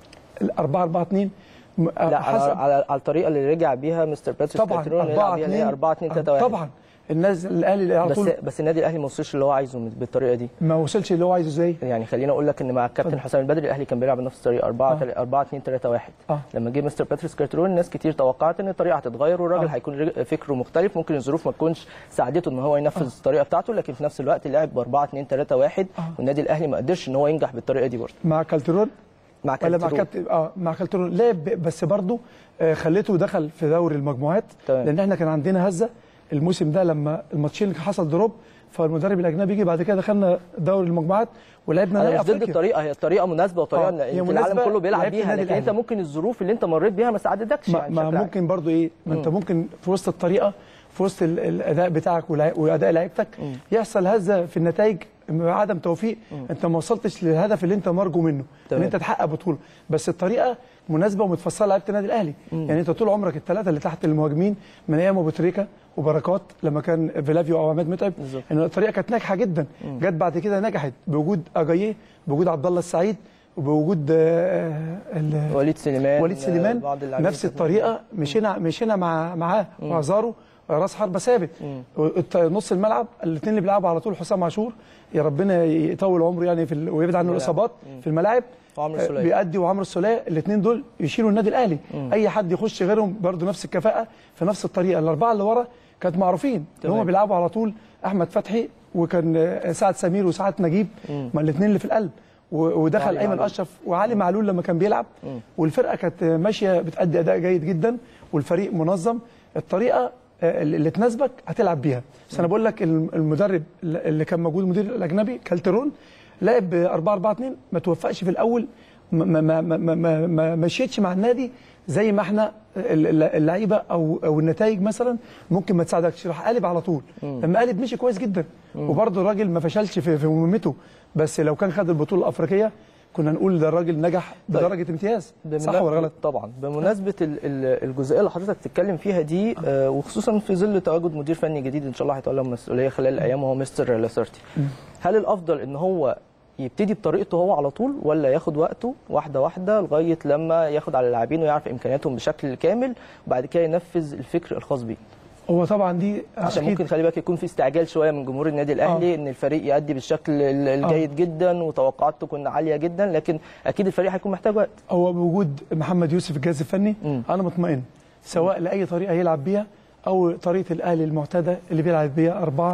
4 4 2
لا على, على, على الطريقه اللي رجع بيها مستر باتريس
طبعا
كالتيرون اللي
4
يلعب بيها اللي هي
2
4 2 3 1
طبعا الناس الاهلي على
بس
طول
بس النادي الاهلي ما وصلش اللي هو عايزه من- بالطريقه دي
ما وصلش اللي هو عايزه ازاي
يعني خليني اقول لك ان مع الكابتن حسام البدري الاهلي كان بيلعب بنفس الطريقه 4
آه.
4 2 3 1
آه.
لما جه مستر باتريس كارترون ناس كتير توقعت ان الطريقه هتتغير والراجل
آه.
هيكون رج- فكره مختلف ممكن الظروف ما تكونش ساعدته ان هو ينفذ الطريقه بتاعته لكن في نفس الوقت لعب ب 4 2 3 1
آه.
والنادي الاهلي ما قدرش ان هو ينجح بالطريقه دي برضه
مع كالترون
مع
ولا مع
كارترون
كابتن اه مع كالترون لعب بس برضه آه، خليته دخل في دوري المجموعات
تمام.
لان احنا كان عندنا هزه الموسم ده لما الماتشين اللي حصل دروب فالمدرب الاجنبي جه بعد كده دخلنا دوري المجموعات ولعبنا
انا
نهائي
مش ضد
افريقيا
الطريقه هي الطريقه مناسبه وطريقه
آه،
إن
هي
العالم
مناسبة
كله بيلعب
لعيبة
بيها
النادي
لكن انت
الأهلي.
ممكن الظروف اللي انت مريت بيها ما ساعدتكش
ما,
يعني
ما
بشكل عام.
ممكن برضو ايه ما انت ممكن في وسط الطريقه في وسط ال- الاداء بتاعك والع- واداء لعيبتك يحصل هزه في النتائج عدم توفيق انت ما وصلتش للهدف اللي انت مرجو منه ان
تمام.
انت تحقق بطوله بس الطريقه مناسبه ومتفصله لعيبه النادي الاهلي يعني انت طول عمرك الثلاثه اللي تحت المهاجمين من ايام ابو تريكه وبركات لما كان فيلافيو او عماد متعب
بالظبط.
ان الطريقه كانت ناجحه جدا جت بعد كده نجحت بوجود اجاييه بوجود عبد الله السعيد وبوجود آه، ال-
وليد سليمان
وليد سليمان
بعض اللاعبين
نفس الطريقه مشينا مشينا مع معاه وعزاره راس حربه ثابت والت- نص الملعب الاثنين اللي بيلعبوا على طول حسام عاشور يا ربنا يطول عمره يعني في ال... ويبعد عنه
الملاعب.
الاصابات في الملاعب
وعمرو
آه،
السولية.
بيأدي وعمرو السوليه الاثنين دول يشيلوا النادي الاهلي اي حد يخش غيرهم برضه نفس الكفاءه في نفس الطريقه الاربعه اللي ورا كانت معروفين ان
تمام.
هم بيلعبوا على طول احمد فتحي وكان آه، سعد سمير وسعد نجيب ما الاثنين اللي في القلب و- ودخل
وعلي
ايمن
معلول.
اشرف وعلي معلول لما كان بيلعب والفرقه كانت ماشيه بتأدي اداء جيد جدا والفريق منظم الطريقه آه، اللي تناسبك هتلعب بيها بس انا بقول لك الم- المدرب اللي كان موجود المدير الاجنبي كالترون لعب ب 4 4 2 ما توفقش في الاول ما ما ما ما, ما, ما, ما مشيتش مع النادي زي ما احنا ال- ال- اللعيبه او او النتائج مثلا ممكن ما تساعدكش راح قالب على طول لما قالب مشي كويس جدا وبرضه الراجل ما فشلش في في مهمته بس لو كان خد البطوله الافريقيه كنا نقول ده الراجل نجح بدرجه امتياز صح
بمنا-
ولا غلط؟
طبعا بمناسبه ال- ال- الجزئيه اللي حضرتك بتتكلم فيها دي آه، وخصوصا في ظل تواجد مدير فني جديد ان شاء الله هيتولى المسؤوليه خلال الايام وهو مستر لاسارتي هل الافضل ان هو يبتدي بطريقته هو على طول ولا ياخد وقته واحده واحده لغايه لما ياخد على اللاعبين ويعرف امكانياتهم بشكل كامل وبعد كده ينفذ الفكر الخاص بيه
هو طبعا دي
عشان
أكيد
ممكن خلي بالك يكون في استعجال شويه من جمهور النادي الاهلي
آه.
ان الفريق يأدي بالشكل ال- الجيد جدا وتوقعات تكون عاليه جدا لكن اكيد الفريق هيكون محتاج وقت
هو بوجود محمد يوسف الجهاز الفني
مم.
انا مطمئن سواء لاي طريقه يلعب بيها او طريقه الاهلي المعتاده اللي بيلعب بيها 4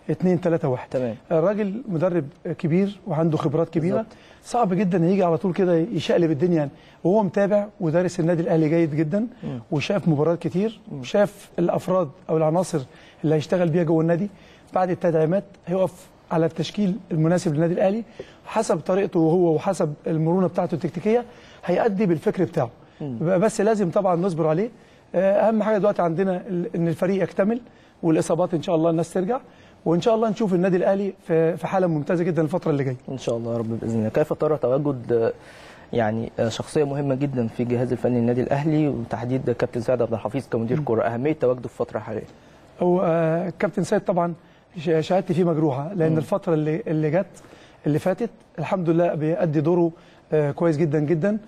2 3 1
تمام
الراجل مدرب كبير وعنده خبرات كبيره
بالظبط.
صعب جدا يجي على طول كده يشقلب الدنيا يعني وهو متابع ودارس النادي الاهلي جيد جدا وشاف مباريات كتير وشاف الافراد او العناصر اللي هيشتغل بيها جوه النادي بعد التدعيمات هيقف على التشكيل المناسب للنادي الاهلي حسب طريقته هو وحسب المرونه بتاعته التكتيكيه هيأدي بالفكر بتاعه بس لازم طبعا نصبر عليه آه، اهم حاجه دلوقتي عندنا ال- ان الفريق يكتمل والاصابات ان شاء الله الناس ترجع وان شاء الله نشوف النادي الاهلي في في حاله ممتازه جدا الفتره اللي جايه
ان شاء الله يا رب باذن الله كيف ترى تواجد آه، يعني آه، شخصيه مهمه جدا في الجهاز الفني للنادي الاهلي وتحديد كابتن سعد عبد الحفيظ كمدير كره اهميه تواجده في الفتره الحاليه
هو آه، كابتن سيد طبعا ش- شهادتي فيه مجروحه لان الفتره اللي اللي جت اللي فاتت الحمد لله بيأدي دوره آه، كويس جدا جدا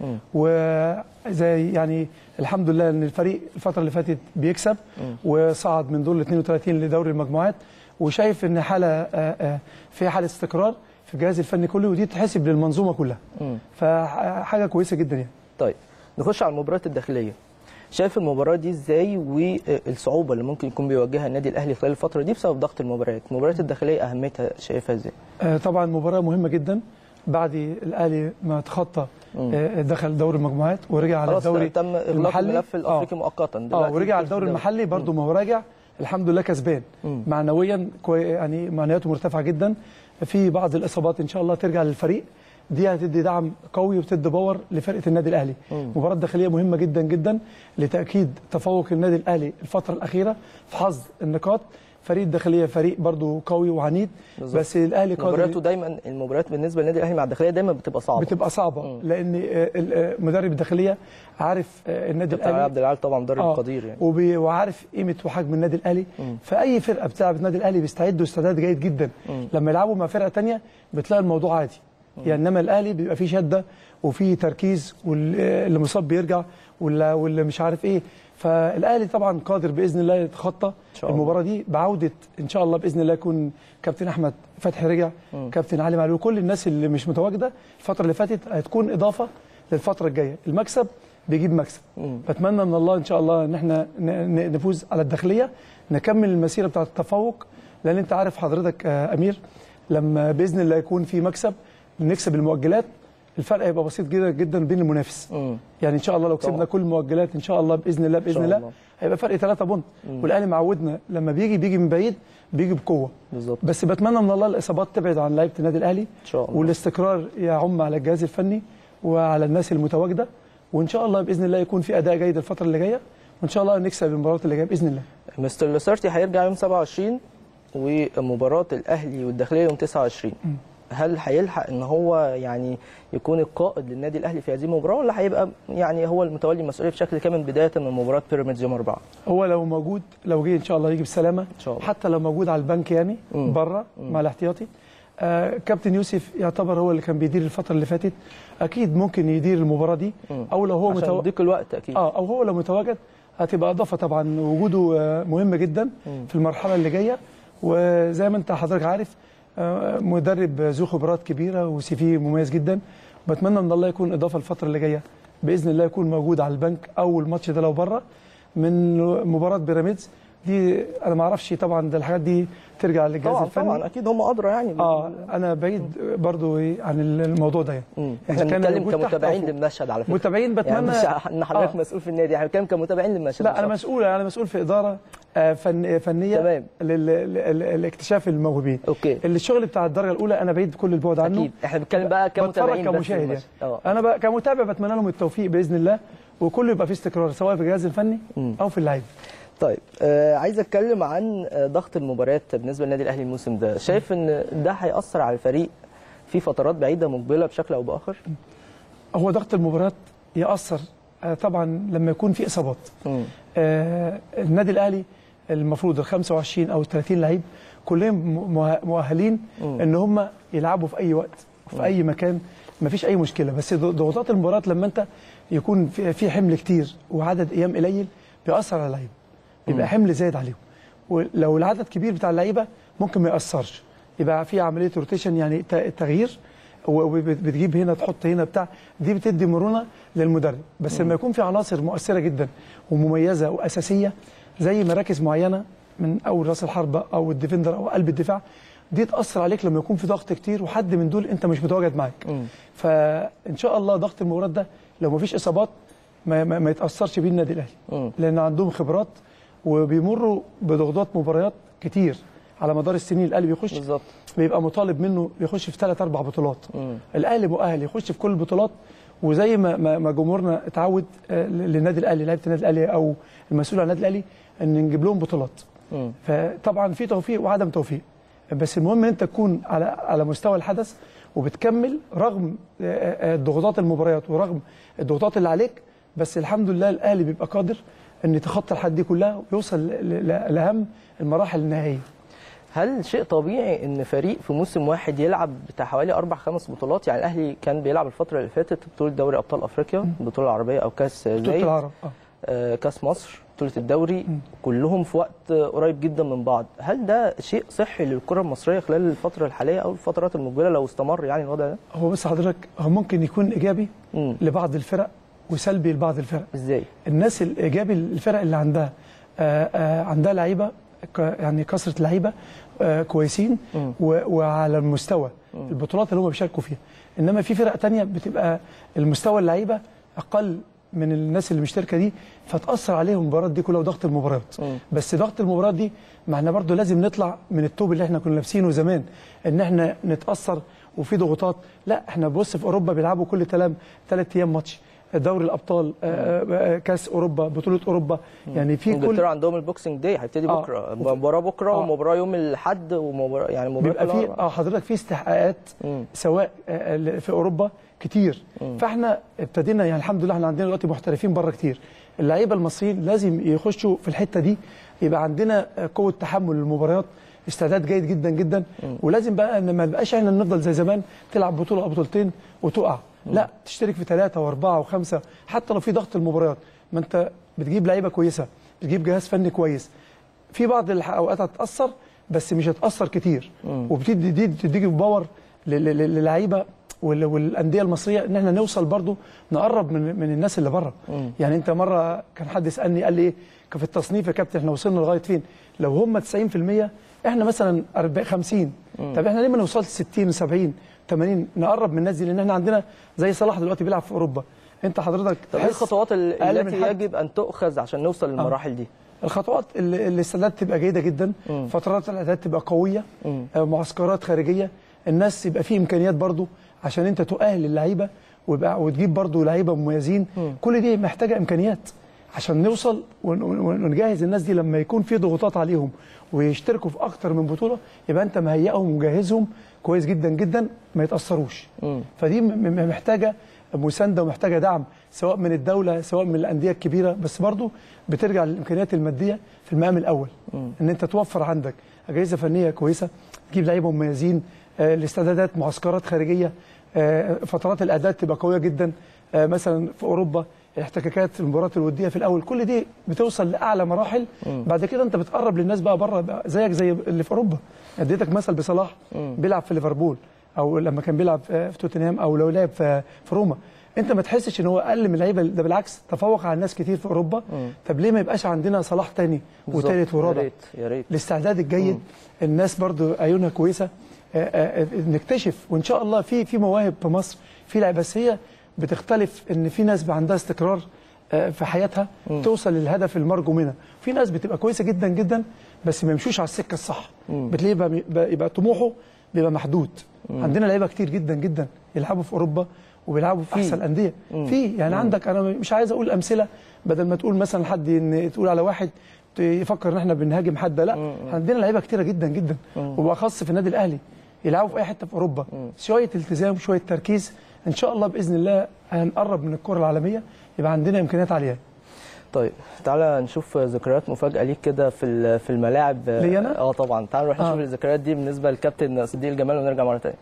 وزي يعني الحمد لله ان الفريق الفتره اللي فاتت بيكسب وصعد من دور ال 32 لدوري المجموعات وشايف ان حاله آه، آه، في حاله استقرار في الجهاز الفني كله ودي تحسب للمنظومه كلها
مم.
فحاجه كويسه جدا يعني
طيب نخش على المباريات الداخليه شايف المباراه دي ازاي والصعوبه اللي ممكن يكون بيواجهها النادي الاهلي خلال الفتره دي بسبب ضغط المباريات المباريات الداخليه اهميتها شايفها ازاي
آه، طبعا مباراة مهمة جدا بعد الأهلي ما تخطى آه، دخل دوري المجموعات ورجع على
خلاص
الدوري
تم اغلاق
المحلي.
الملف الافريقي
آه.
مؤقتا
اه
دلوقتي
ورجع على
في
الدوري المحلي برضه ما هو راجع الحمد لله كسبان
مم.
معنويا كوي يعني معنوياته مرتفعه جدا في بعض الاصابات ان شاء الله ترجع للفريق دي هتدي دعم قوي وتدي باور لفرقه النادي الاهلي
مم.
مباراه داخليه مهمه جدا جدا لتاكيد تفوق النادي الاهلي الفتره الاخيره في حظ النقاط فريق الداخليه فريق برضه قوي وعنيد
بالظبط.
بس الاهلي قادر
مبارياته دايما المباريات بالنسبه للنادي الاهلي مع الداخليه دايما بتبقى صعبه
بتبقى صعبه
مم.
لان آه، ال- آه، مدرب الداخليه عارف آه، النادي
كابتن علي
الاهلي
عبد العال طبعا مدرب
آه،
قدير يعني
وبي- وعارف قيمه وحجم النادي الاهلي
مم.
فاي فرقه بتلعب النادي الاهلي بيستعدوا استعداد جيد جدا
مم.
لما يلعبوا مع فرقه تانية بتلاقي الموضوع عادي يعني انما الاهلي بيبقى فيه شده وفيه تركيز واللي مصاب بيرجع واللي, واللي مش عارف ايه فالاهلي طبعا قادر باذن الله يتخطى
شاء الله.
المباراه دي بعوده ان شاء الله باذن الله يكون كابتن احمد فتحي رجع
مم.
كابتن علي معلول كل الناس اللي مش متواجده الفتره اللي فاتت هتكون اضافه للفتره الجايه المكسب بيجيب مكسب
مم.
بتمنى من الله ان شاء الله ان احنا ن- ن- نفوز على الداخليه نكمل المسيره بتاعه التفوق لان انت عارف حضرتك آه، امير لما باذن الله يكون في مكسب نكسب المؤجلات الفرق هيبقى بسيط جدا جدا بين المنافس
مم.
يعني ان شاء الله لو كسبنا
طبعا.
كل المؤجلات ان شاء الله باذن الله باذن
شاء
الله,
الله.
هيبقى فرق 3 بونت والاهلي معودنا لما بيجي بيجي من بعيد بيجي بقوه
بالظبط
بس بتمنى من الله الاصابات تبعد عن لعيبه النادي الاهلي
ان شاء الله
والاستقرار يعم على الجهاز الفني وعلى الناس المتواجده وان شاء الله باذن الله يكون في اداء جيد الفتره اللي جايه وان شاء الله نكسب المباراه اللي جايه باذن الله
مستر لاسارتي هيرجع يوم 27 ومباراة الأهلي والداخلية يوم 29 هل هيلحق ان هو يعني يكون القائد للنادي الاهلي في هذه المباراه ولا هيبقى يعني هو المتولي المسؤوليه بشكل كامل بدايه من مباراه بيراميدز يوم 4
هو لو موجود لو جه ان شاء الله يجي بسلامه
إن شاء الله.
حتى لو موجود على البنك يعني
مم.
بره مع الاحتياطي آه كابتن يوسف يعتبر هو اللي كان بيدير الفتره اللي فاتت اكيد ممكن يدير المباراه دي
مم.
او لو هو
عشان
متو...
ضيق الوقت اكيد
اه او هو لو متواجد هتبقى اضافه طبعا وجوده آه، مهم جدا
مم.
في المرحله اللي جايه وزي ما انت حضرتك عارف آه، مدرب ذو خبرات كبيره وسي في مميز جدا بتمنى من الله يكون اضافه الفتره اللي جايه باذن الله يكون موجود على البنك او الماتش ده لو بره من مباراه بيراميدز دي انا ما اعرفش طبعا ده الحاجات دي ترجع للجهاز
طبعا
الفني
طبعا اكيد هم ادرى يعني
اه انا بعيد برضو إيه عن الموضوع ده يعني
مم.
إذا
احنا
كان
بنتكلم
موجود تحت أو
كمتابعين
فوق.
للمشهد على فكره
متابعين
يعني
بتمنى
مش ان حضرتك
آه.
مسؤول في النادي احنا بنتكلم كمتابعين للمشهد
لا انا
مش
مسؤول انا مسؤول في اداره آه، فن فنيه
تمام.
لل- لل- لاكتشاف الموهوبين
اوكي
الشغل بتاع الدرجه الاولى انا بعيد كل البعد عنه
اكيد احنا بنتكلم بقى كمتابعين
بتفرج
بس
كمشاهد يعني
للمشهد. اه
انا بقى كمتابع بتمنى لهم التوفيق باذن الله وكله يبقى فيه استقرار سواء في الجهاز الفني
مم.
او في اللعيبه
طيب آه عايز اتكلم عن آه، ضغط المباريات بالنسبه للنادي الاهلي الموسم ده شايف ان ده هياثر على الفريق في فترات بعيده مقبله بشكل او باخر
هو ضغط المباريات ياثر آه، طبعا لما يكون في اصابات
مم.
آه، النادي الاهلي المفروض ال 25 او ال 30 لعيب كلهم م- مؤهلين
مم.
ان هم يلعبوا في اي وقت في اي مكان ما فيش اي مشكله بس ض- ضغوطات المباراه لما انت يكون في في حمل كتير وعدد ايام قليل بيأثر على اللعيبه بيبقى حمل زايد عليهم ولو العدد كبير بتاع اللعيبه ممكن ما يأثرش يبقى في عمليه روتيشن يعني ت- تغيير وبتجيب هنا تحط هنا بتاع دي بتدي مرونه للمدرب بس لما يكون في عناصر مؤثره جدا ومميزه واساسيه زي مراكز معينه من اول راس الحربه او الديفندر او قلب الدفاع دي تاثر عليك لما يكون في ضغط كتير وحد من دول انت مش متواجد معاك
مم.
فان شاء الله ضغط المباراه ده لو ما فيش اصابات ما, ما, ما يتاثرش بيه النادي الاهلي
مم.
لان عندهم خبرات وبيمروا بضغوطات مباريات كتير على مدار السنين الاهلي بيخش
بالظبط
بيبقى مطالب منه يخش في ثلاث اربع بطولات
مم.
الاهلي مؤهل يخش في كل البطولات وزي ما ما ما جمهورنا اتعود آه، للنادي الاهلي لعيبه النادي الاهلي او المسؤول عن النادي الاهلي ان نجيب لهم بطولات
مم.
فطبعا في توفيق وعدم توفيق بس المهم ان انت تكون على على مستوى الحدث وبتكمل رغم آه، آه، ضغوطات المباريات ورغم الضغوطات اللي عليك بس الحمد لله الاهلي بيبقى قادر ان يتخطى الحد دي كلها ويوصل ل- ل- لاهم المراحل النهائيه
هل شيء طبيعي ان فريق في موسم واحد يلعب بتاع حوالي اربع خمس بطولات يعني الاهلي كان بيلعب الفتره اللي فاتت بطوله دوري ابطال افريقيا البطوله العربيه او كاس
بطوله
زايد
العرب اه
آه، كاس مصر بطوله الدوري كلهم في وقت آه، قريب جدا من بعض هل ده شيء صحي للكره المصريه خلال الفتره الحاليه او الفترات المقبله لو استمر يعني الوضع ده
هو بس حضرتك هو ممكن يكون ايجابي
مم.
لبعض الفرق وسلبي لبعض الفرق
ازاي
الناس الايجابي الفرق اللي عندها آه، آه، عندها لعيبه ك- يعني كثره لعيبه آه، كويسين
مم.
و- وعلى المستوى البطولات اللي هم بيشاركوا فيها انما في فرق تانية بتبقى المستوى اللعيبه اقل من الناس اللي مشتركه دي فتاثر عليهم المباريات دي كلها وضغط المباريات
مم.
بس ضغط المباريات دي ما احنا برضه لازم نطلع من التوب اللي احنا كنا لابسينه زمان ان احنا نتاثر وفي ضغوطات لا احنا بص في اوروبا بيلعبوا كل تلام ثلاث ايام ماتش دوري الابطال آه، آه، كاس اوروبا بطوله اوروبا يعني في كل
انجلترا عندهم البوكسنج داي هيبتدي
آه.
بكره مباراه بكره
آه.
ومباراه يوم الاحد ومباراه يعني مباراه
بيبقى
كل
في
أربعة.
اه حضرتك في استحقاقات
مم.
سواء آه، في اوروبا كتير فاحنا ابتدينا يعني الحمد لله احنا عندنا دلوقتي محترفين بره كتير اللعيبه المصريين لازم يخشوا في الحته دي يبقى عندنا آه، قوه تحمل للمباريات استعداد جيد جدا جدا ولازم بقى ان ما نبقاش احنا نفضل زي زمان تلعب بطوله او بطولتين وتقع لا تشترك في ثلاثه واربعه وخمسه حتى لو في ضغط المباريات ما انت بتجيب لعيبه كويسه بتجيب جهاز فني كويس في بعض الاوقات هتتاثر بس مش هتاثر كتير وبتدي دي بتديك باور لل- لل- للعيبه وال- والانديه المصريه ان احنا نوصل برضو نقرب من من الناس اللي بره يعني انت مره كان حد يسالني قال لي ايه كان في التصنيف يا كابتن احنا وصلنا لغايه فين لو هم 90% احنا مثلا 40 50 طب احنا ليه ما نوصلش 60 70 80 نقرب من الناس دي لان احنا عندنا زي صلاح دلوقتي بيلعب في اوروبا انت حضرتك
طب ايه
تحس
الخطوات ال-
أقل من
التي
حد.
يجب ان تؤخذ عشان نوصل للمراحل دي
الخطوات اللي الاستعداد تبقى جيده جدا فترات الاعداد تبقى قويه
مم.
آه، معسكرات خارجيه الناس يبقى فيه امكانيات برضو عشان انت تؤهل اللعيبه ويبقى وتجيب برضو لعيبه مميزين كل دي محتاجه امكانيات عشان نوصل ون- ون- ونجهز الناس دي لما يكون في ضغوطات عليهم ويشتركوا في اكتر من بطوله يبقى انت مهيئهم ومجهزهم كويس جدا جدا ما يتاثروش
مم.
فدي م- م- محتاجه مسانده ومحتاجه دعم سواء من الدوله سواء من الانديه الكبيره بس برضو بترجع للامكانيات الماديه في المقام الاول ان انت توفر عندك اجهزه فنيه كويسه تجيب لعيبه مميزين آه، الاستعدادات معسكرات خارجيه آه، فترات الاعداد تبقى قويه جدا آه، مثلا في اوروبا الاحتكاكات المباريات الوديه في الاول كل دي بتوصل لاعلى مراحل بعد كده انت بتقرب للناس بقى بره بقى زيك زي اللي في اوروبا اديتك مثل بصلاح بيلعب في ليفربول او لما كان بيلعب في في توتنهام او لو لعب في في روما انت ما تحسش ان هو اقل من اللعيبه ده بالعكس تفوق على ناس كتير في اوروبا طب ليه ما يبقاش عندنا صلاح تاني وثالث
بالظبط. يا
ورابع
ريت يا ريت
الاستعداد الجيد الناس برضو عيونها كويسه آه، آه، آه، نكتشف وان شاء الله في في مواهب في مصر في لعيبه بس هي بتختلف ان في ناس بقى عندها استقرار آه، في حياتها توصل للهدف المرجو منها في ناس بتبقى كويسه جدا جدا بس ما يمشوش على السكه الصح بتلاقيه يبقى, يبقى, يبقى طموحه بيبقى محدود عندنا لعيبه كتير جدا جدا يلعبوا في اوروبا وبيلعبوا في احسن الانديه في يعني عندك انا مش عايز اقول امثله بدل ما تقول مثلا حد ان تقول على واحد ت- يفكر ان احنا بنهاجم حد لا عندنا لعيبه كتيره جدا جدا وبالاخص في النادي الاهلي يلعبوا في اي حته في اوروبا شويه التزام شويه تركيز ان شاء الله باذن الله هنقرب من الكره العالميه يبقى عندنا امكانيات عاليه
طيب تعالى نشوف ذكريات مفاجاه ليك كده في ال- في الملاعب
ليا أنا؟
اه طبعا تعالى نروح نشوف
آه.
الذكريات دي بالنسبه للكابتن صديق الجمال ونرجع مره ثانيه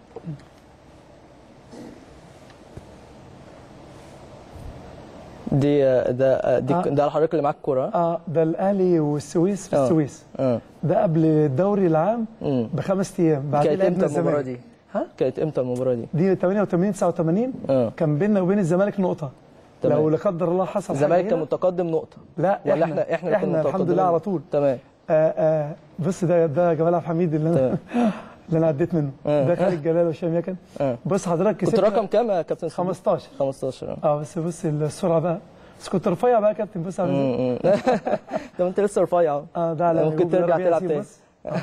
دي ده دي
آه.
ده حضرتك اللي معاك كوره
اه ده الاهلي والسويس في
آه.
السويس
اه
ده قبل الدوري العام
امم
بخمس ايام بعد
كانت امتى المباراه دي؟
ها
كانت امتى المباراه دي؟
دي 88 89
اه
كان بيننا وبين الزمالك نقطه
تمام.
لو لا قدر الله حصل حاجة
الزمالك كان
هنا،
متقدم نقطه
لا
ولا
احنا
احنا احنا اللي كنا
احنا الحمد
متقدمين؟
لله على طول
تمام
آه آه بص ده ده جمال عبد الحميد اللي انا اللي انا عديت منه
آه.
ده خالد جلال وهشام يكن
آه.
بص حضرتك
كنت
كسبت
رقم كام يا كابتن سيدي؟
15
15 اه
اه بس بص السرعه بقى بس كنت رفيع بقى يا كابتن بص على
م- م. ده انت لسه رفيع اهو
اه ده على
ممكن
ميهوب
ترجع
ربيع
تلعب
ياسين
تاني.
بص. آه.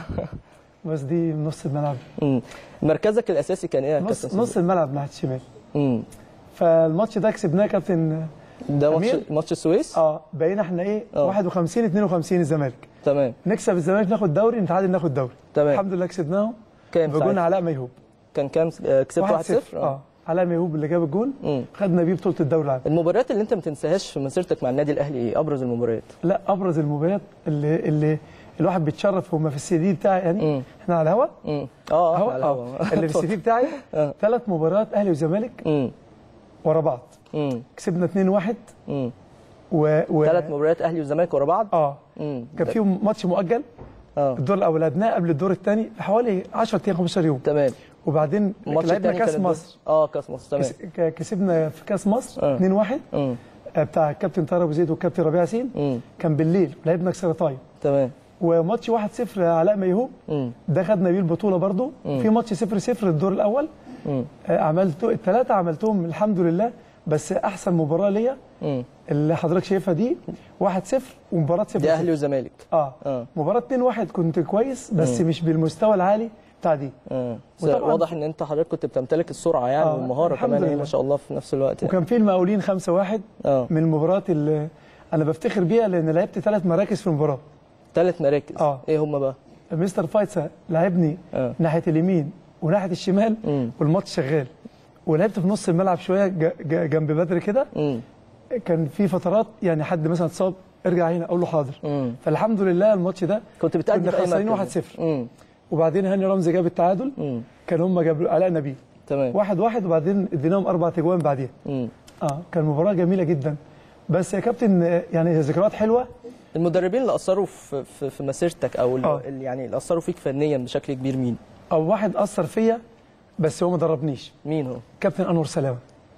بس دي نص الملعب
م. مركزك الاساسي كان ايه يا كابتن
نص
سيدي؟
نص الملعب ناحيه الشمال
م.
فالماتش ده كسبناه يا كابتن
ده ماتش
أمير؟
ماتش السويس
اه بقينا احنا ايه
آه.
51 52 الزمالك
تمام
نكسب الزمالك ناخد دوري نتعادل ناخد دوري
تمام
الحمد لله كسبناهم
كام
بجون
ساعتها؟
علاء ميهوب
كان كام آه، كسبت 1-0
اه علاء ميهوب اللي جاب الجون
م.
خدنا بيه بطوله الدوري العام
المباريات اللي انت ما تنساهاش في مسيرتك مع النادي الاهلي ايه ابرز المباريات
لا ابرز المباريات اللي اللي الواحد بيتشرف وهم في السي دي بتاعي يعني
مم.
احنا على الهوا
م. اه
هوا
على الهوا.
اه اللي في السي دي بتاعي
آه.
ثلاث مباريات اهلي وزمالك
م.
ورا بعض
م.
كسبنا 2-1
م.
و, و...
ثلاث مباريات اهلي وزمالك ورا بعض
اه
م.
كان فيهم ماتش مؤجل
اه
الدور الاول لعبناه قبل الدور الثاني بحوالي 10 ايام 15 يوم
تمام
وبعدين
الماتش
لعبنا
الثاني
كاس
كان
مصر
اه كاس مصر تمام
كس- ك- كسبنا في كاس مصر
آه.
2-1
م.
آه، بتاع الكابتن طارق ابو زيد والكابتن ربيع ياسين
م.
كان بالليل لعبنا كسر طايم
تمام
وماتش 1-0 علاء ميهوب
م.
ده خدنا بيه البطوله برضو
مم.
في ماتش 0-0 الدور الاول
م.
آه، عملت الثلاثه عملتهم الحمد لله بس احسن مباراه ليا
م.
اللي حضرتك شايفها دي 1-0 ومباراه 0
دي اهلي وزمالك
اه
اه
مباراه 2-1 كنت كويس بس مش بالمستوى العالي بتاع دي
اه بس
وطبعاً-
واضح ان انت حضرتك كنت بتمتلك السرعه يعني
آه،
والمهاره
الحمد
كمان هي
لله.
ما شاء الله في نفس الوقت يعني.
وكان في المقاولين 5-1
اه
من المباريات اللي انا بفتخر بيها لان لعبت ثلاث مراكز في المباراه
ثلاث مراكز
آه.
ايه هم بقى؟
مستر فايتسا لعبني
اه
ناحيه اليمين وناحيه الشمال
امم
والماتش شغال ولعبت في نص الملعب شويه ج- ج- جنب بدر كده
امم
كان في فترات يعني حد مثلا اتصاب ارجع هنا اقول له حاضر
امم
فالحمد لله الماتش ده
كنت بتأدي
كنا
في اي
خسرانين
مركز
1-0
امم
وبعدين هاني رمزي جاب التعادل
امم
كان هم جابوا علاء نبيل
تمام
واحد واحد وبعدين اديناهم اربع تجوان بعديها
امم
اه كان مباراه جميله جدا بس يا كابتن آه، يعني ذكريات حلوه
المدربين اللي اثروا في في, في مسيرتك او اللي
آه.
اللي يعني اللي اثروا فيك فنيا بشكل كبير مين؟
او واحد اثر فيا بس هو ما دربنيش
مين هو؟
كابتن انور سلامه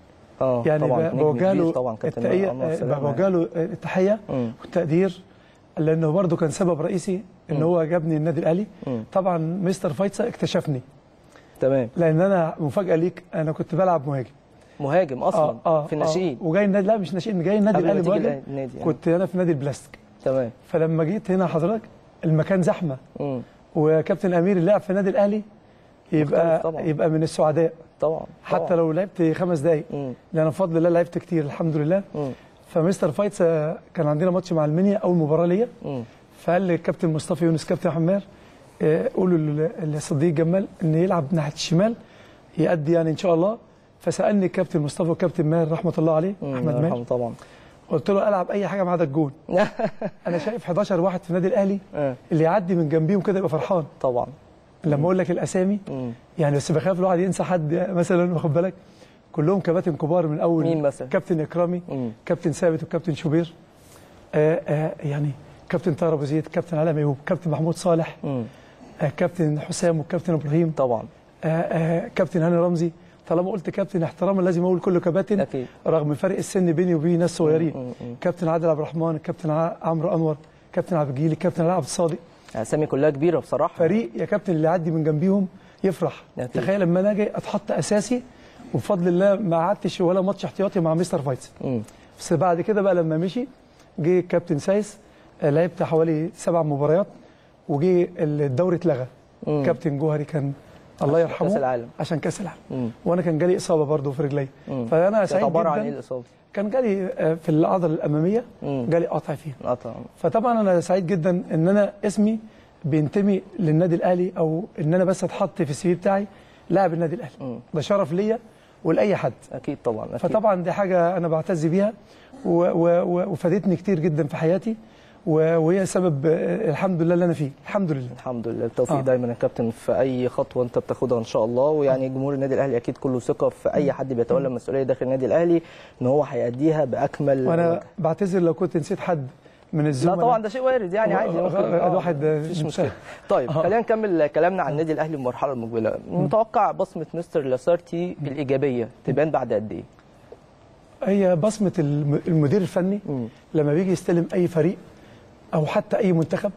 اه
يعني
طبعا
ب-
نجم
بوجه
كبير
له
طبعا كابتن
التحيه
أنور
آه،
سلامة
بوجه له آه، التحيه
مم.
والتقدير لانه برضه كان سبب رئيسي ان هو جابني النادي الاهلي
مم.
طبعا مستر فايتسا اكتشفني
تمام
لان انا مفاجاه ليك انا كنت بلعب مهاجم
مهاجم اصلا في الناشئين
وجاي النادي لا مش ناشئين جاي النادي
قبل ما
الاهلي
تيجي
مهاجم
النادي يعني.
كنت انا في نادي البلاستيك
تمام
فلما جيت هنا حضرتك المكان زحمه
امم
وكابتن امير اللي لعب في النادي الاهلي يبقى
مختلف طبعاً.
يبقى من السعداء
طبعا
حتى
طبعاً.
لو لعبت خمس دقائق
مم.
لان بفضل الله لعبت كتير الحمد لله
مم.
فمستر فايتس آه، كان عندنا ماتش مع المنيا اول مباراه ليا
مم.
فقال لي الكابتن مصطفى يونس كابتن حمار آه، قولوا لل- لصديق جمال ان يلعب ناحيه الشمال يأدي يعني ان شاء الله فسالني الكابتن مصطفى والكابتن ماهر رحمه الله عليه
مم.
احمد
الله
ماهر
يرحمه طبعا
قلت له العب اي حاجه ما عدا الجون انا شايف 11 واحد في النادي الاهلي
آه.
اللي يعدي من جنبيهم كده يبقى فرحان
طبعا
لما اقول لك الاسامي
مم.
يعني بس بخاف الواحد ينسى حد مثلا واخد بالك كلهم كباتن كبار من اول
مين مثلا؟
كابتن اكرامي
مم.
كابتن ثابت وكابتن شوبير آه آه يعني كابتن طاهر ابو زيد كابتن علاء ميهوب كابتن محمود صالح
مم.
آه كابتن حسام وكابتن ابراهيم
طبعا
آه آه كابتن هاني رمزي طالما قلت كابتن احتراما لازم اقول كله كباتن
اكيد
رغم فرق السن بيني وبين ناس صغيرين
مم. مم.
كابتن عادل عبد الرحمن كابتن ع- عمرو انور كابتن عبد الجيلي كابتن علاء عبد الصادق
اسامي كلها كبيره بصراحه
فريق يا كابتن اللي يعدي من جنبيهم يفرح
أكيد.
تخيل لما انا اجي اتحط اساسي وبفضل الله ما قعدتش ولا ماتش احتياطي مع مستر فايتس
مم.
بس بعد كده بقى لما مشي جه الكابتن سايس آه، لعبت حوالي سبع مباريات وجه الدوري اتلغى
مم.
كابتن جوهري كان الله
عشان
يرحمه
كأس العالم.
عشان كاس العالم
مم.
وانا كان جالي اصابه برضه في رجلي
مم.
فانا
كانت
سعيد
عباره عن ايه
جدا
الاصابه؟
كان جالي آه، في العضله الاماميه
مم.
جالي قطع فيها
قطع
فطبعا انا سعيد جدا ان انا اسمي بينتمي للنادي الاهلي او ان انا بس اتحط في السي في بتاعي لاعب النادي الاهلي
مم.
ده شرف ليا ولاي حد
اكيد طبعا اكيد
فطبعا دي حاجه انا بعتز بيها و- و- و- وفادتني كتير جدا في حياتي و- وهي سبب آه، الحمد لله اللي انا فيه الحمد لله
الحمد لله التوفيق
آه.
دايما يا كابتن في اي خطوه انت بتاخدها ان شاء الله ويعني جمهور النادي الاهلي اكيد كله ثقه في اي حد بيتولى المسؤوليه داخل النادي الاهلي ان هو هيأديها باكمل
وانا
وجه.
بعتذر لو كنت نسيت حد من
لا
الزملاء
طبعا ده شيء وارد يعني
هو-
عادي
هو-
ممكن
هو- الواحد
مفيش
نساه.
مشكله طيب
آه.
خلينا نكمل كلامنا عن النادي الاهلي المرحله المقبله متوقع بصمه مستر لاسارتي الايجابيه تبان بعد قد ايه؟
هي بصمه الم- المدير الفني
مم.
لما بيجي يستلم اي فريق او حتى اي منتخب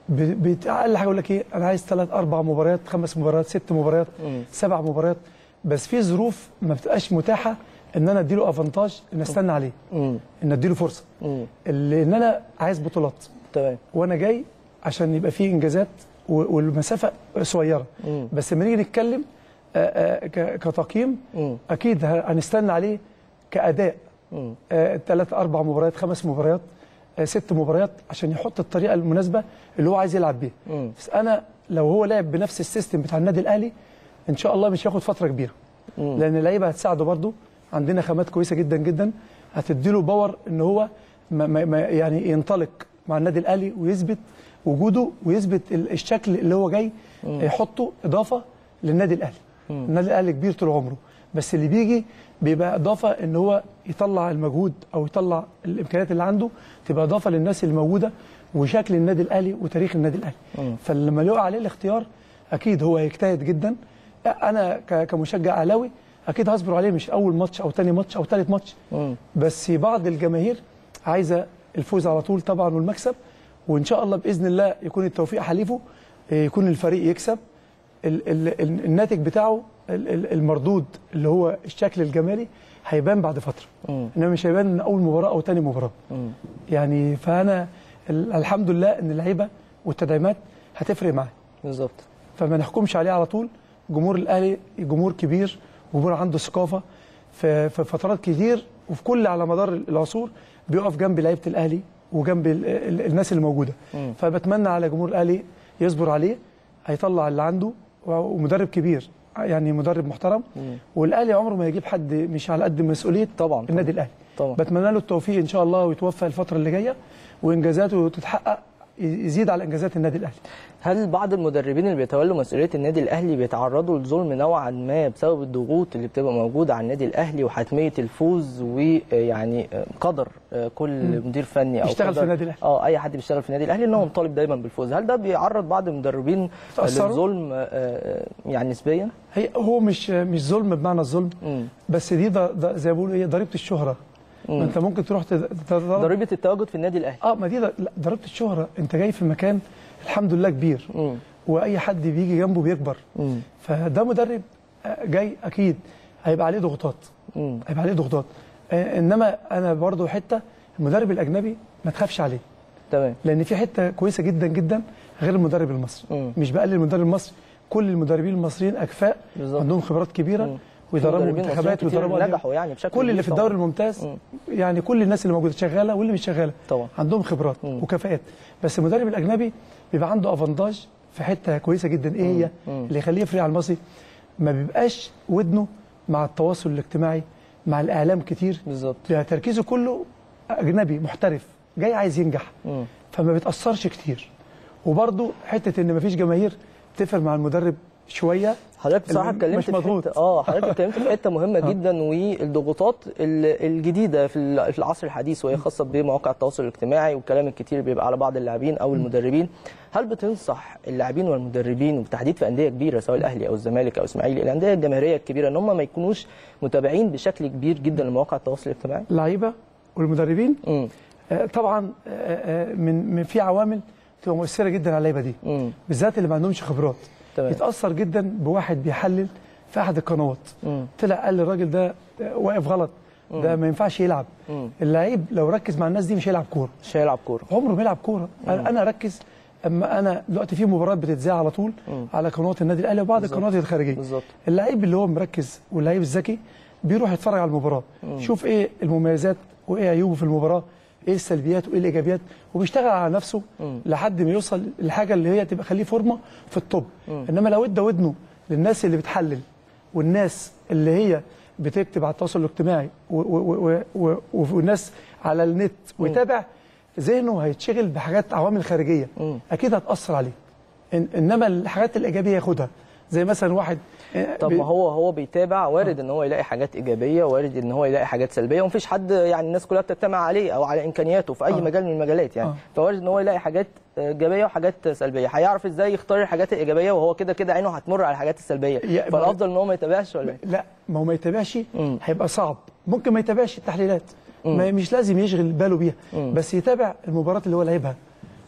ب- بت- اقل حاجه يقول لك ايه انا عايز ثلاث اربع مباريات خمس مباريات ست مباريات سبع مباريات بس في ظروف ما بتبقاش متاحه ان انا اديله افانتاج ان استنى عليه
مم.
ان اديله فرصه
مم.
اللي ان انا عايز بطولات
تمام
وانا جاي عشان يبقى فيه انجازات و- والمسافه قصيره
مم.
بس لما نيجي نتكلم آه، آه، ك- كتقييم
مم.
اكيد ه- هنستنى عليه كاداء
مم.
ثلاث اربع مباريات خمس مباريات آه، ست مباريات عشان يحط الطريقه المناسبه اللي هو عايز يلعب بيها
مم.
بس انا لو هو لعب بنفس السيستم بتاع النادي الاهلي ان شاء الله مش هياخد فتره كبيره
مم.
لان اللعيبه هتساعده برده عندنا خامات كويسه جدا جدا هتديله باور ان هو ما ما ما يعني ينطلق مع النادي الاهلي ويثبت وجوده ويثبت ال- الشكل اللي هو جاي يحطه اضافه للنادي الاهلي النادي الاهلي كبير طول عمره بس اللي بيجي بيبقى اضافه ان هو يطلع المجهود او يطلع الامكانيات اللي عنده تبقى اضافه للناس اللي موجوده وشكل النادي الاهلي وتاريخ النادي الاهلي فلما يقع عليه الاختيار اكيد هو هيجتهد جدا انا ك- كمشجع اهلاوي اكيد هصبر عليه مش اول ماتش او تاني ماتش او تالت ماتش
مم.
بس بعض الجماهير عايزه الفوز على طول طبعا والمكسب وان شاء الله باذن الله يكون التوفيق حليفه إيه، يكون الفريق يكسب ال ال ال الناتج بتاعه ال ال المردود اللي هو الشكل الجمالي هيبان بعد فتره
مم.
انما مش هيبان من اول مباراه او تاني مباراه
مم.
يعني فانا ال- الحمد لله ان اللعيبه والتدعيمات هتفرق معايا
بالظبط
فما نحكمش عليه على طول جمهور الاهلي جمهور كبير جمهور عنده ثقافه في في فترات كتير وفي كل على مدار العصور بيقف جنب لعيبه الاهلي وجنب ال ال الناس اللي موجوده
مم.
فبتمنى على جمهور الاهلي يصبر عليه هيطلع اللي عنده ومدرب كبير يعني مدرب محترم
مم.
والاهلي عمره ما يجيب حد مش على قد مسؤوليه
طبعا
النادي الاهلي
طبعا
بتمنى له التوفيق ان شاء الله ويتوفق الفتره اللي جايه وانجازاته تتحقق يزيد على انجازات النادي الاهلي
هل بعض المدربين اللي بيتولوا مسؤوليه النادي الاهلي بيتعرضوا لظلم نوعا ما بسبب الضغوط اللي بتبقى موجوده على النادي الاهلي وحتميه الفوز ويعني قدر كل مدير فني او
يشتغل
قدر
في النادي الأهلي.
اه اي حد بيشتغل في النادي الاهلي ان هو مطالب دايما بالفوز هل ده بيعرض بعض المدربين
تأثروا؟
للظلم آه، يعني نسبيا؟
هي هو مش مش ظلم بمعنى الظلم
مم.
بس دي ض- ض- زي ما بيقولوا ايه ضريبه الشهره ما انت ممكن تروح تد- تضرب
ضريبه التواجد في النادي الاهلي
اه ما دي ض- لا، ضريبه الشهره انت جاي في مكان الحمد لله كبير
مم.
واي حد بيجي جنبه بيكبر
مم.
فده مدرب آه، جاي اكيد هيبقى عليه ضغوطات
مم.
هيبقى عليه ضغوطات آه، انما انا برضو حته المدرب الاجنبي ما تخافش عليه
تمام
لان في حته كويسه جدا جدا غير المدرب المصري
مم.
مش بقلل المدرب المصري كل المدربين المصريين اكفاء
بالظبط.
عندهم خبرات كبيره
مم.
ويدربوا
مدربين
منتخبات
مصريين كتير
ويدربوا أندية.
نجحوا يعني بشكل
كل اللي
كبير
في
طبعاً.
الدوري الممتاز
مم.
يعني كل الناس اللي موجوده شغاله واللي مش شغاله
طبعا
عندهم خبرات
مم.
وكفاءات بس المدرب الاجنبي بيبقى عنده افانتاج في حته كويسه جدا ايه هي
مم.
اللي يخليه يفرق على المصري ما بيبقاش ودنه مع التواصل الاجتماعي مع الاعلام كتير
بالظبط
بيبقى تركيزه كله اجنبي محترف جاي عايز ينجح
مم.
فما بيتاثرش كتير وبرده حته ان مفيش جماهير تفرق مع المدرب شويه
حضرتك بصراحه
الم-
اتكلمت
مش
في
مضغوط.
حته اه حضرتك اتكلمت في حته مهمه جدا والضغوطات ال- الجديده في ال- في العصر الحديث وهي خاصه بمواقع التواصل الاجتماعي والكلام الكتير اللي بيبقى على بعض اللاعبين او المدربين هل بتنصح اللاعبين والمدربين وبالتحديد في انديه كبيره سواء الاهلي او الزمالك او اسماعيلي الانديه الجماهيريه الكبيره ان هم ما يكونوش متابعين بشكل كبير جدا لمواقع التواصل الاجتماعي؟
اللعيبه والمدربين
امم
آه، طبعا آه، آه، من من في عوامل تبقى مؤثره جدا على اللعيبه دي
امم
بالذات اللي ما عندهمش خبرات
تمام
يتاثر جدا بواحد بيحلل في احد القنوات
امم
طلع قال الراجل ده آه، واقف غلط ده ما ينفعش يلعب
امم
اللعيب لو ركز مع الناس دي مش هيلعب كوره
مش هيلعب كوره
عمره ما يلعب كوره انا أنا اركز اما انا دلوقتي في مباريات بتتذاع على طول
مم.
على قنوات النادي الاهلي وبعض
بالظبط.
القنوات الخارجيه
بالظبط
اللعيب اللي هو مركز واللعيب الذكي بيروح يتفرج على المباراه شوف ايه المميزات وايه عيوبه في المباراه ايه السلبيات وايه الايجابيات وبيشتغل على نفسه
مم.
لحد ما يوصل للحاجه اللي هي تبقى خليه فورمه في الطب
مم.
انما لو ادى ودنه للناس اللي بتحلل والناس اللي هي بتكتب على التواصل الاجتماعي و- و- و- و- والناس على النت ويتابع ذهنه هيتشغل بحاجات عوامل خارجيه
مم.
اكيد هتاثر عليه إن انما الحاجات الايجابيه ياخدها زي مثلا واحد آه،
طب
بي-
ما هو هو بيتابع وارد ان هو يلاقي حاجات ايجابيه وارد ان هو يلاقي حاجات سلبيه ومفيش حد يعني الناس كلها بتجتمع عليه او على امكانياته في اي
آه.
مجال من المجالات يعني
آه.
فوارد ان هو يلاقي حاجات ايجابيه وحاجات سلبيه هيعرف ازاي يختار الحاجات الايجابيه وهو كده كده عينه هتمر على الحاجات السلبيه
يا-
فالافضل ان هو ما يتابعش ولا إيه؟
لا ما هو ما يتابعش
مم.
هيبقى صعب ممكن ما يتابعش التحليلات ما مش لازم يشغل باله بيها
مم.
بس يتابع المباراه اللي هو لعبها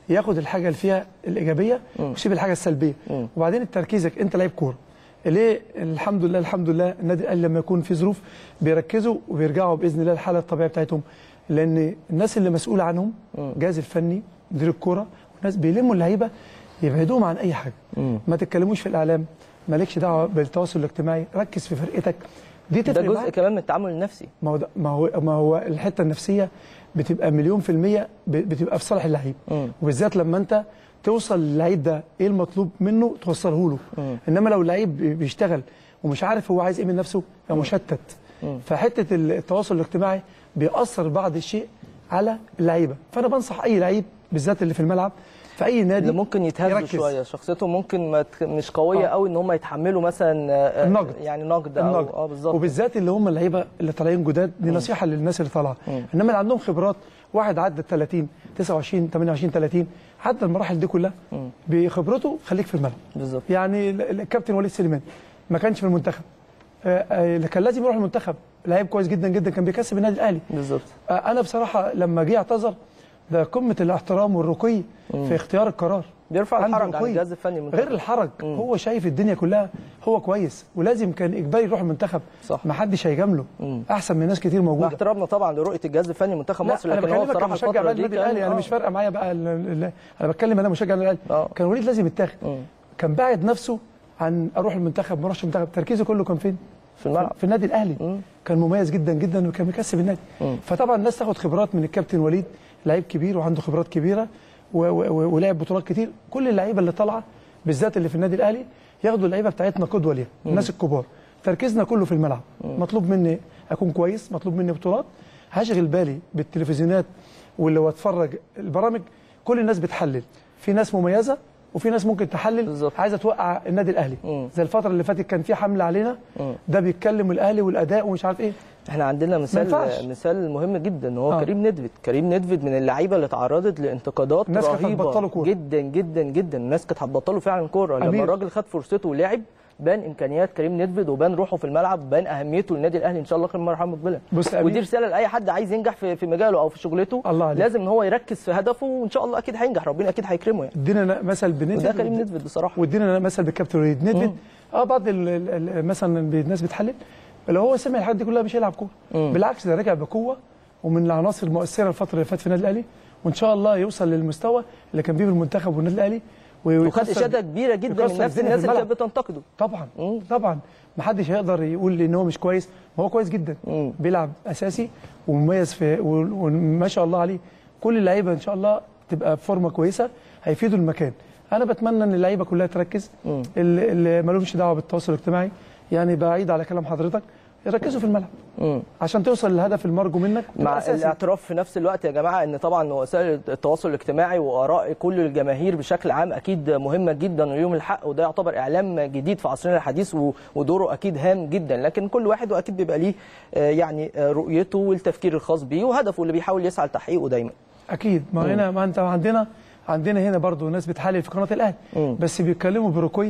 ياخد الحاجه اللي فيها الايجابيه ويسيب الحاجه السلبيه
مم.
وبعدين تركيزك انت لعيب كوره ليه الحمد لله الحمد لله النادي الاهلي لما يكون في ظروف بيركزوا وبيرجعوا باذن الله للحاله الطبيعيه بتاعتهم لان الناس اللي مسؤوله عنهم الجهاز الفني مدير الكوره والناس بيلموا اللعيبه يبعدوهم عن اي حاجه
مم.
ما تتكلموش في الاعلام مالكش دعوه بالتواصل الاجتماعي ركز في فرقتك دي
ده
تفرق
جزء
معاك
كمان من التعامل النفسي
ما هو ده- ما هو ما هو الحته النفسيه بتبقى مليون في الميه ب- بتبقى في صالح اللعيب
مم.
وبالذات لما انت توصل للعيب ده ايه المطلوب منه توصله له
مم.
انما لو اللعيب بي- بيشتغل ومش عارف هو عايز ايه من نفسه يبقى مشتت
مم.
فحته التواصل الاجتماعي بيأثر بعض الشيء على اللعيبه فانا بنصح اي لعيب بالذات اللي في الملعب في اي نادي
اللي ممكن يتهزوا
يركز.
شويه شخصيتهم ممكن ما تك- مش قويه
آه.
قوي ان هم يتحملوا مثلا آه،
النقد.
يعني نقد او
النقد
اه بالظبط
وبالذات اللي هم اللعيبه اللي طالعين جداد دي نصيحه للناس اللي طالعه
مم.
انما اللي عندهم خبرات واحد عدى ال 30 29 28 30 عدى المراحل دي كلها
مم.
بخبرته خليك في الملعب
بالظبط
يعني ال- ال- الكابتن وليد سليمان ما كانش في المنتخب آه، آه، كان لازم يروح المنتخب لعيب كويس جدا جدا كان بيكسب النادي الاهلي
بالظبط
آه، انا بصراحه لما جه اعتذر ده قمه الاحترام والرقي في اختيار القرار
بيرفع
عنده
الحرج عن
رقي.
الجهاز الفني المنتخب.
غير الحرج
مم.
هو شايف الدنيا كلها هو كويس ولازم كان اجباري يروح المنتخب
صح.
ما حدش هيجامله
مم.
احسن من ناس كتير
مع
موجوده
احترامنا طبعا لرؤيه الجهاز الفني منتخب
لا
مصر
انا
لكن هو
بكلمك
بصراحه
كمشجع
الفتره
بقى
دي
النادي
كان-
الاهلي انا
آه.
مش فارقه معايا بقى ال- ال- انا بتكلم انا مشجع النادي
آه.
الاهلي كان وليد لازم يتاخد
مم.
كان باعد نفسه عن اروح المنتخب ما اروحش المنتخب تركيزه كله كان فين
في الملعب
في النادي الاهلي
مم.
كان مميز جدا جدا وكان بيكسب النادي
مم.
فطبعا الناس تاخد خبرات من الكابتن وليد لعيب كبير وعنده خبرات كبيره و- و- و- ولعب بطولات كتير كل اللعيبه اللي طالعه بالذات اللي في النادي الاهلي ياخدوا اللعيبه بتاعتنا قدوه ليها الناس الكبار تركيزنا كله في الملعب مطلوب مني اكون كويس مطلوب مني بطولات هشغل بالي بالتلفزيونات واللي هو اتفرج البرامج كل الناس بتحلل في ناس مميزه وفي ناس ممكن تحلل
بالظبط.
عايزه توقع النادي الاهلي
مم.
زي الفتره اللي فاتت كان في حمله علينا
مم.
ده بيتكلم الاهلي والاداء ومش عارف ايه
احنا عندنا مثال
ينفعش.
مثال مهم جدا هو
آه.
كريم ندفد كريم ندفد من اللعيبه اللي تعرضت لانتقادات
الناس كانت
رهيبه
هتبطلوا كورة.
جدا جدا جدا الناس كانت هتبطلوا فعلا كوره لما
أمير.
الراجل خد فرصته ولعب بان امكانيات كريم ندفد وبان روحه في الملعب بان اهميته للنادي الاهلي ان شاء الله خير مرحبا مقبلا
بص يا أمير.
ودي رساله لاي حد عايز ينجح في في مجاله او في شغلته
الله عليك.
لازم ان هو يركز في هدفه وان شاء الله اكيد هينجح ربنا اكيد هيكرمه يعني
ادينا مثل بندفد
وده كريم ندفد بصراحه
وادينا مثل بالكابتن وليد ندفد اه بعض ال- ال- ال- مثلا الناس بتحلل لو هو سمع الحاجات دي كلها مش هيلعب كوره
مم.
بالعكس ده راجع بقوه ومن العناصر المؤثره الفتره اللي فاتت في النادي الاهلي وان شاء الله يوصل للمستوى اللي كان بيه بالمنتخب والنادي الاهلي وي-
وخد
ويكسر-
اشاده كبيره جدا من
يكسر
نفس
الدنيا
الناس
في
اللي
الملعب.
كانت بتنتقده
طبعا
مم.
طبعا ما حدش هيقدر يقول ان هو مش كويس ما هو كويس جدا
مم.
بيلعب اساسي ومميز في و- وما شاء الله عليه كل اللعيبه ان شاء الله تبقى في فورمه كويسه هيفيدوا المكان انا بتمنى ان اللعيبه كلها تركز
مم.
اللي, اللي ما لهمش دعوه بالتواصل الاجتماعي يعني بعيد على كلام حضرتك يركزوا في الملعب
مم.
عشان توصل للهدف المرجو منك تبقى
مع
أساسي.
الاعتراف في نفس الوقت يا جماعه ان طبعا وسائل التواصل الاجتماعي واراء كل الجماهير بشكل عام اكيد مهمه جدا ويوم الحق وده يعتبر اعلام جديد في عصرنا الحديث و- ودوره اكيد هام جدا لكن كل واحد واكيد بيبقى ليه آه، يعني آه، رؤيته والتفكير الخاص بيه وهدفه اللي بيحاول يسعى لتحقيقه دايما
اكيد ما هنا ما انت عندنا عندنا هنا برضو ناس بتحلل في قناه الاهلي
مم.
بس بيتكلموا برقي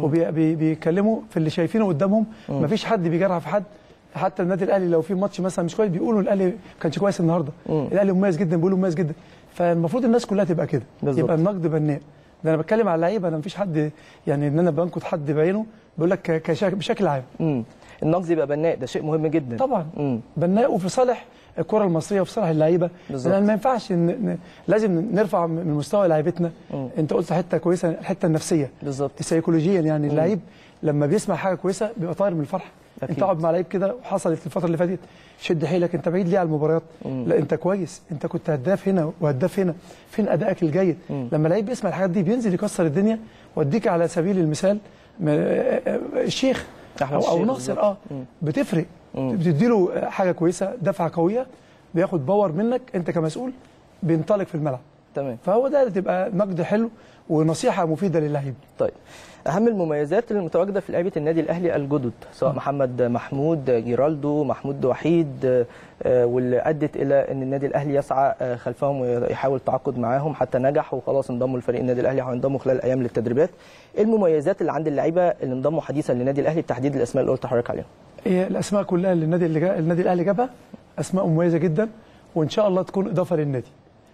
وبيتكلموا في اللي شايفينه قدامهم ما فيش حد بيجرح في حد حتى النادي الاهلي لو في ماتش مثلا مش كويس بيقولوا الاهلي ما كانش كويس النهارده
مم.
الاهلي مميز جدا بيقولوا مميز جدا فالمفروض الناس كلها تبقى كده
بالظبط.
يبقى النقد بناء ده انا بتكلم على اللعيبه انا ما فيش حد يعني ان انا بنقد حد بعينه بقول لك ك- كشا- بشكل عام
مم. النقد يبقى بناء ده شيء مهم جدا
طبعا
مم.
بناء وفي صالح الكره المصريه وفي صالح اللعيبه
بالظبط.
لان ما ينفعش ن... ن... لازم نرفع من مستوى لعيبتنا
مم.
انت قلت حته كويسه الحته النفسيه
بالظبط
سيكولوجيا يعني اللعيب لما بيسمع حاجه كويسه بيبقى طاير من الفرحه
أكيد.
انت اقعد مع لعيب كده وحصلت الفتره اللي فاتت شد حيلك انت بعيد ليه على المباريات
مم.
لا انت كويس انت كنت هداف هنا وهداف هنا فين ادائك الجيد
مم.
لما لعيب بيسمع الحاجات دي بينزل يكسر الدنيا واديك على سبيل المثال م- الشيخ
أحمد
او, أو
الشيخ
ناصر
بالظبط.
اه
مم.
بتفرق
مم.
بتديله حاجه كويسه دفعه قويه بياخد باور منك انت كمسؤول بينطلق في الملعب
تمام
فهو ده اللي تبقى نقد حلو ونصيحه مفيده للعيب
طيب اهم المميزات اللي متواجده في لعيبه النادي الاهلي الجدد سواء محمد محمود جيرالدو محمود وحيد آه، واللي ادت الى ان النادي الاهلي يسعى آه، خلفهم ويحاول التعاقد معاهم حتى نجح وخلاص انضموا لفريق النادي الاهلي وهينضموا خلال ايام للتدريبات ايه المميزات اللي عند اللعيبه اللي انضموا حديثا للنادي الاهلي بتحديد الاسماء اللي قلت لحضرتك عليهم
هي الاسماء كلها اللي النادي اللي جا... النادي الاهلي جابها اسماء مميزه جدا وان شاء الله تكون اضافه للنادي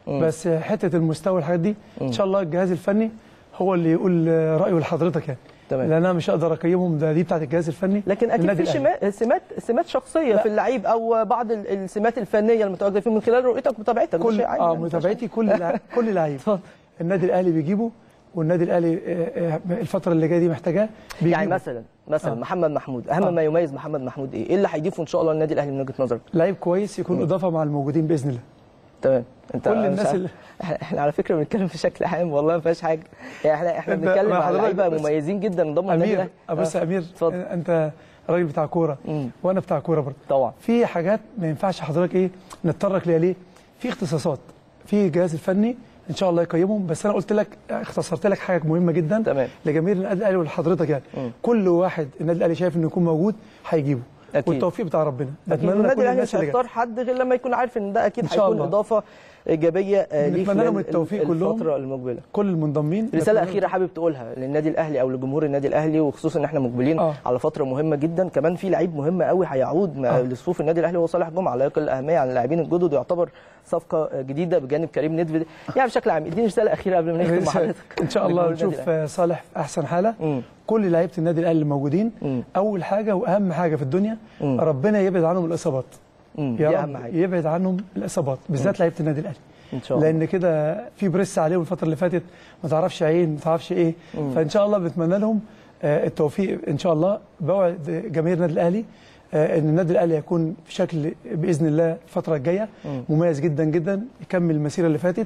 بس حته المستوى والحاجات دي ان شاء الله الجهاز الفني هو اللي يقول رايه لحضرتك يعني
تمام.
لان انا مش هقدر اقيمهم ده دي بتاعت الجهاز الفني
لكن اكيد
للنادي
في
الأهلي.
شما- سمات سمات شخصيه في اللعيب او بعض ال- السمات الفنيه المتواجده فيه من خلال رؤيتك ومتابعتك ده
كل
شيء عادي
اه
يعني.
متابعتي كل لع- كل لعيب
اتفضل.
النادي الاهلي بيجيبه والنادي الاهلي آه، آه، الفتره اللي جايه دي محتاجاه بيجيبه
يعني مثلا مثلا
آه.
محمد محمود اهم
آه.
ما يميز محمد محمود ايه؟ ايه اللي هيضيفه ان شاء الله النادي الاهلي من وجهه نظرك؟
لعيب كويس يكون اضافه مع الموجودين باذن الله
تمام انت
كل
أنا مش
الناس
عارف-
اللي-
احنا احنا على فكره بنتكلم في شكل عام والله ما فيهاش حاجه يعني احنا احنا
أنت-
بنتكلم
ما
على
حضرتك
لعيبه
بس-
مميزين جدا انضموا النادي
امير
الاهلي
بص يا امير
اتفضل.
انت راجل بتاع كوره
مم.
وانا بتاع كوره برضه
طبعا
في حاجات ما ينفعش حضرتك ايه نتطرق ليها ليه في اختصاصات في الجهاز الفني ان شاء الله يقيمهم بس انا قلت لك اختصرت لك حاجه مهمه جدا
تمام.
لجماهير النادي الاهلي ولحضرتك يعني
مم.
كل واحد النادي الاهلي شايف انه يكون موجود هيجيبه
أكيد.
والتوفيق بتاع ربنا
اكيد
بتمنى
النادي
لكل
الاهلي
الناس
مش
اللي جايه
هيختار حد غير لما يكون عارف ان ده اكيد
إن شاء
هيكون
الله.
اضافه ايجابيه آه، ليه
نتمنى لهم
خلال
التوفيق
ال-
كلهم.
الفتره المقبله
كل المنضمين
رسالة
بتمنى-
أخيرة حابب تقولها للنادي الأهلي أو لجمهور النادي الأهلي وخصوصا إن إحنا مقبلين
آه.
على فترة مهمة جدا كمان في لعيب مهم قوي هيعود مع-
آه.
لصفوف النادي الأهلي هو صالح جمعة لا يقل الأهمية عن اللاعبين الجدد ويعتبر صفقة جديدة بجانب كريم ندفد يعني بشكل عام اديني رسالة أخيرة قبل ما نختم مع حضرتك
ان شاء الله
لجمهور النادي
نشوف
الأهلي.
آه، صالح في احسن حاله
مم.
كل لعيبه النادي الاهلي الموجودين
مم.
اول حاجه واهم حاجه في الدنيا
مم.
ربنا يبعد عنهم الاصابات
مم.
يا
دي
رب
أهم حاجة
يبعد عنهم الاصابات بالذات لعيبه النادي الاهلي
إن شاء الله
لان كده في بريس عليهم الفتره اللي فاتت ما تعرفش عين ما تعرفش ايه
مم.
فان شاء الله بنتمنى لهم آه، التوفيق ان شاء الله بوعد جماهير النادي الاهلي آه، ان النادي الاهلي هيكون في شكل باذن الله الفتره الجايه
مم.
مميز جدا جدا يكمل المسيره اللي فاتت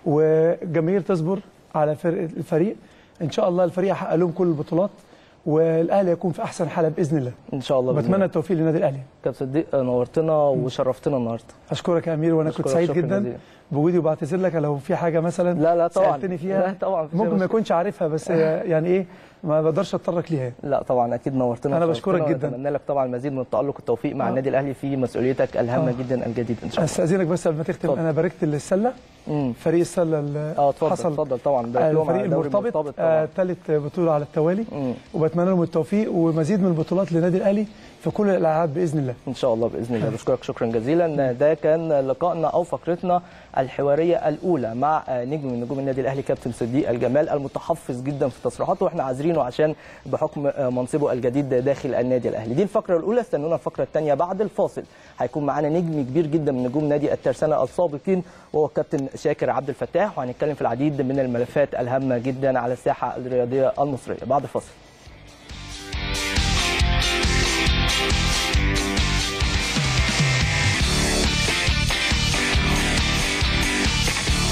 وجماهير تصبر على فرق الفريق ان شاء الله الفريق هيحقق لهم كل البطولات والاهلي يكون في احسن حاله باذن الله
إن شاء الله بإذن
بتمنى
الله.
التوفيق للنادي الاهلي
كابتن صديق نورتنا وشرفتنا النهارده
اشكرك يا امير وانا كنت
أشكرك
سعيد
شكراً
جدا
جزيلاً.
بوجودي وبعتذر لك لو في حاجه مثلا
لا لا طبعا
سالتني فيها
لا طبعا مفيش أي
ممكن ما
مشكلة.
يكونش عارفها بس يعني ايه ما بقدرش اتطرق ليها
لا طبعا اكيد نورتنا
أنا
وشرفتنا
بشكرك جداً.
ونتمنى لك طبعا المزيد من التالق والتوفيق مع
آه.
النادي الاهلي في مسؤوليتك الهامه
آه.
جدا الجديده ان شاء الله
استاذنك بس قبل ما تختم
اتفضل.
انا باركت للسله
مم.
فريق السله اللي
اه اتفضل
حصل
اتفضل طبعا ده لهم
الفريق
على دوري
المرتبط
مرتبط طبعا
ثالث بطوله على التوالي
مم.
وبتمنى لهم التوفيق ومزيد من البطولات للنادي الاهلي في كل الالعاب باذن الله
ان شاء الله باذن الله بشكرك شكرا جزيلا ده كان لقائنا او فقرتنا الحواريه الاولى مع نجم من نجوم النادي الاهلي كابتن صديق الجمال المتحفظ جدا في تصريحاته واحنا عاذرينه عشان بحكم منصبه الجديد داخل النادي الاهلي دي الفقره الاولى استنونا الفقره الثانيه بعد الفاصل هيكون معانا نجم كبير جدا من نجوم نادي الترسانه السابقين وهو كابتن شاكر عبد الفتاح وهنتكلم في العديد من الملفات الهامه جدا على الساحه الرياضيه المصريه بعد الفاصل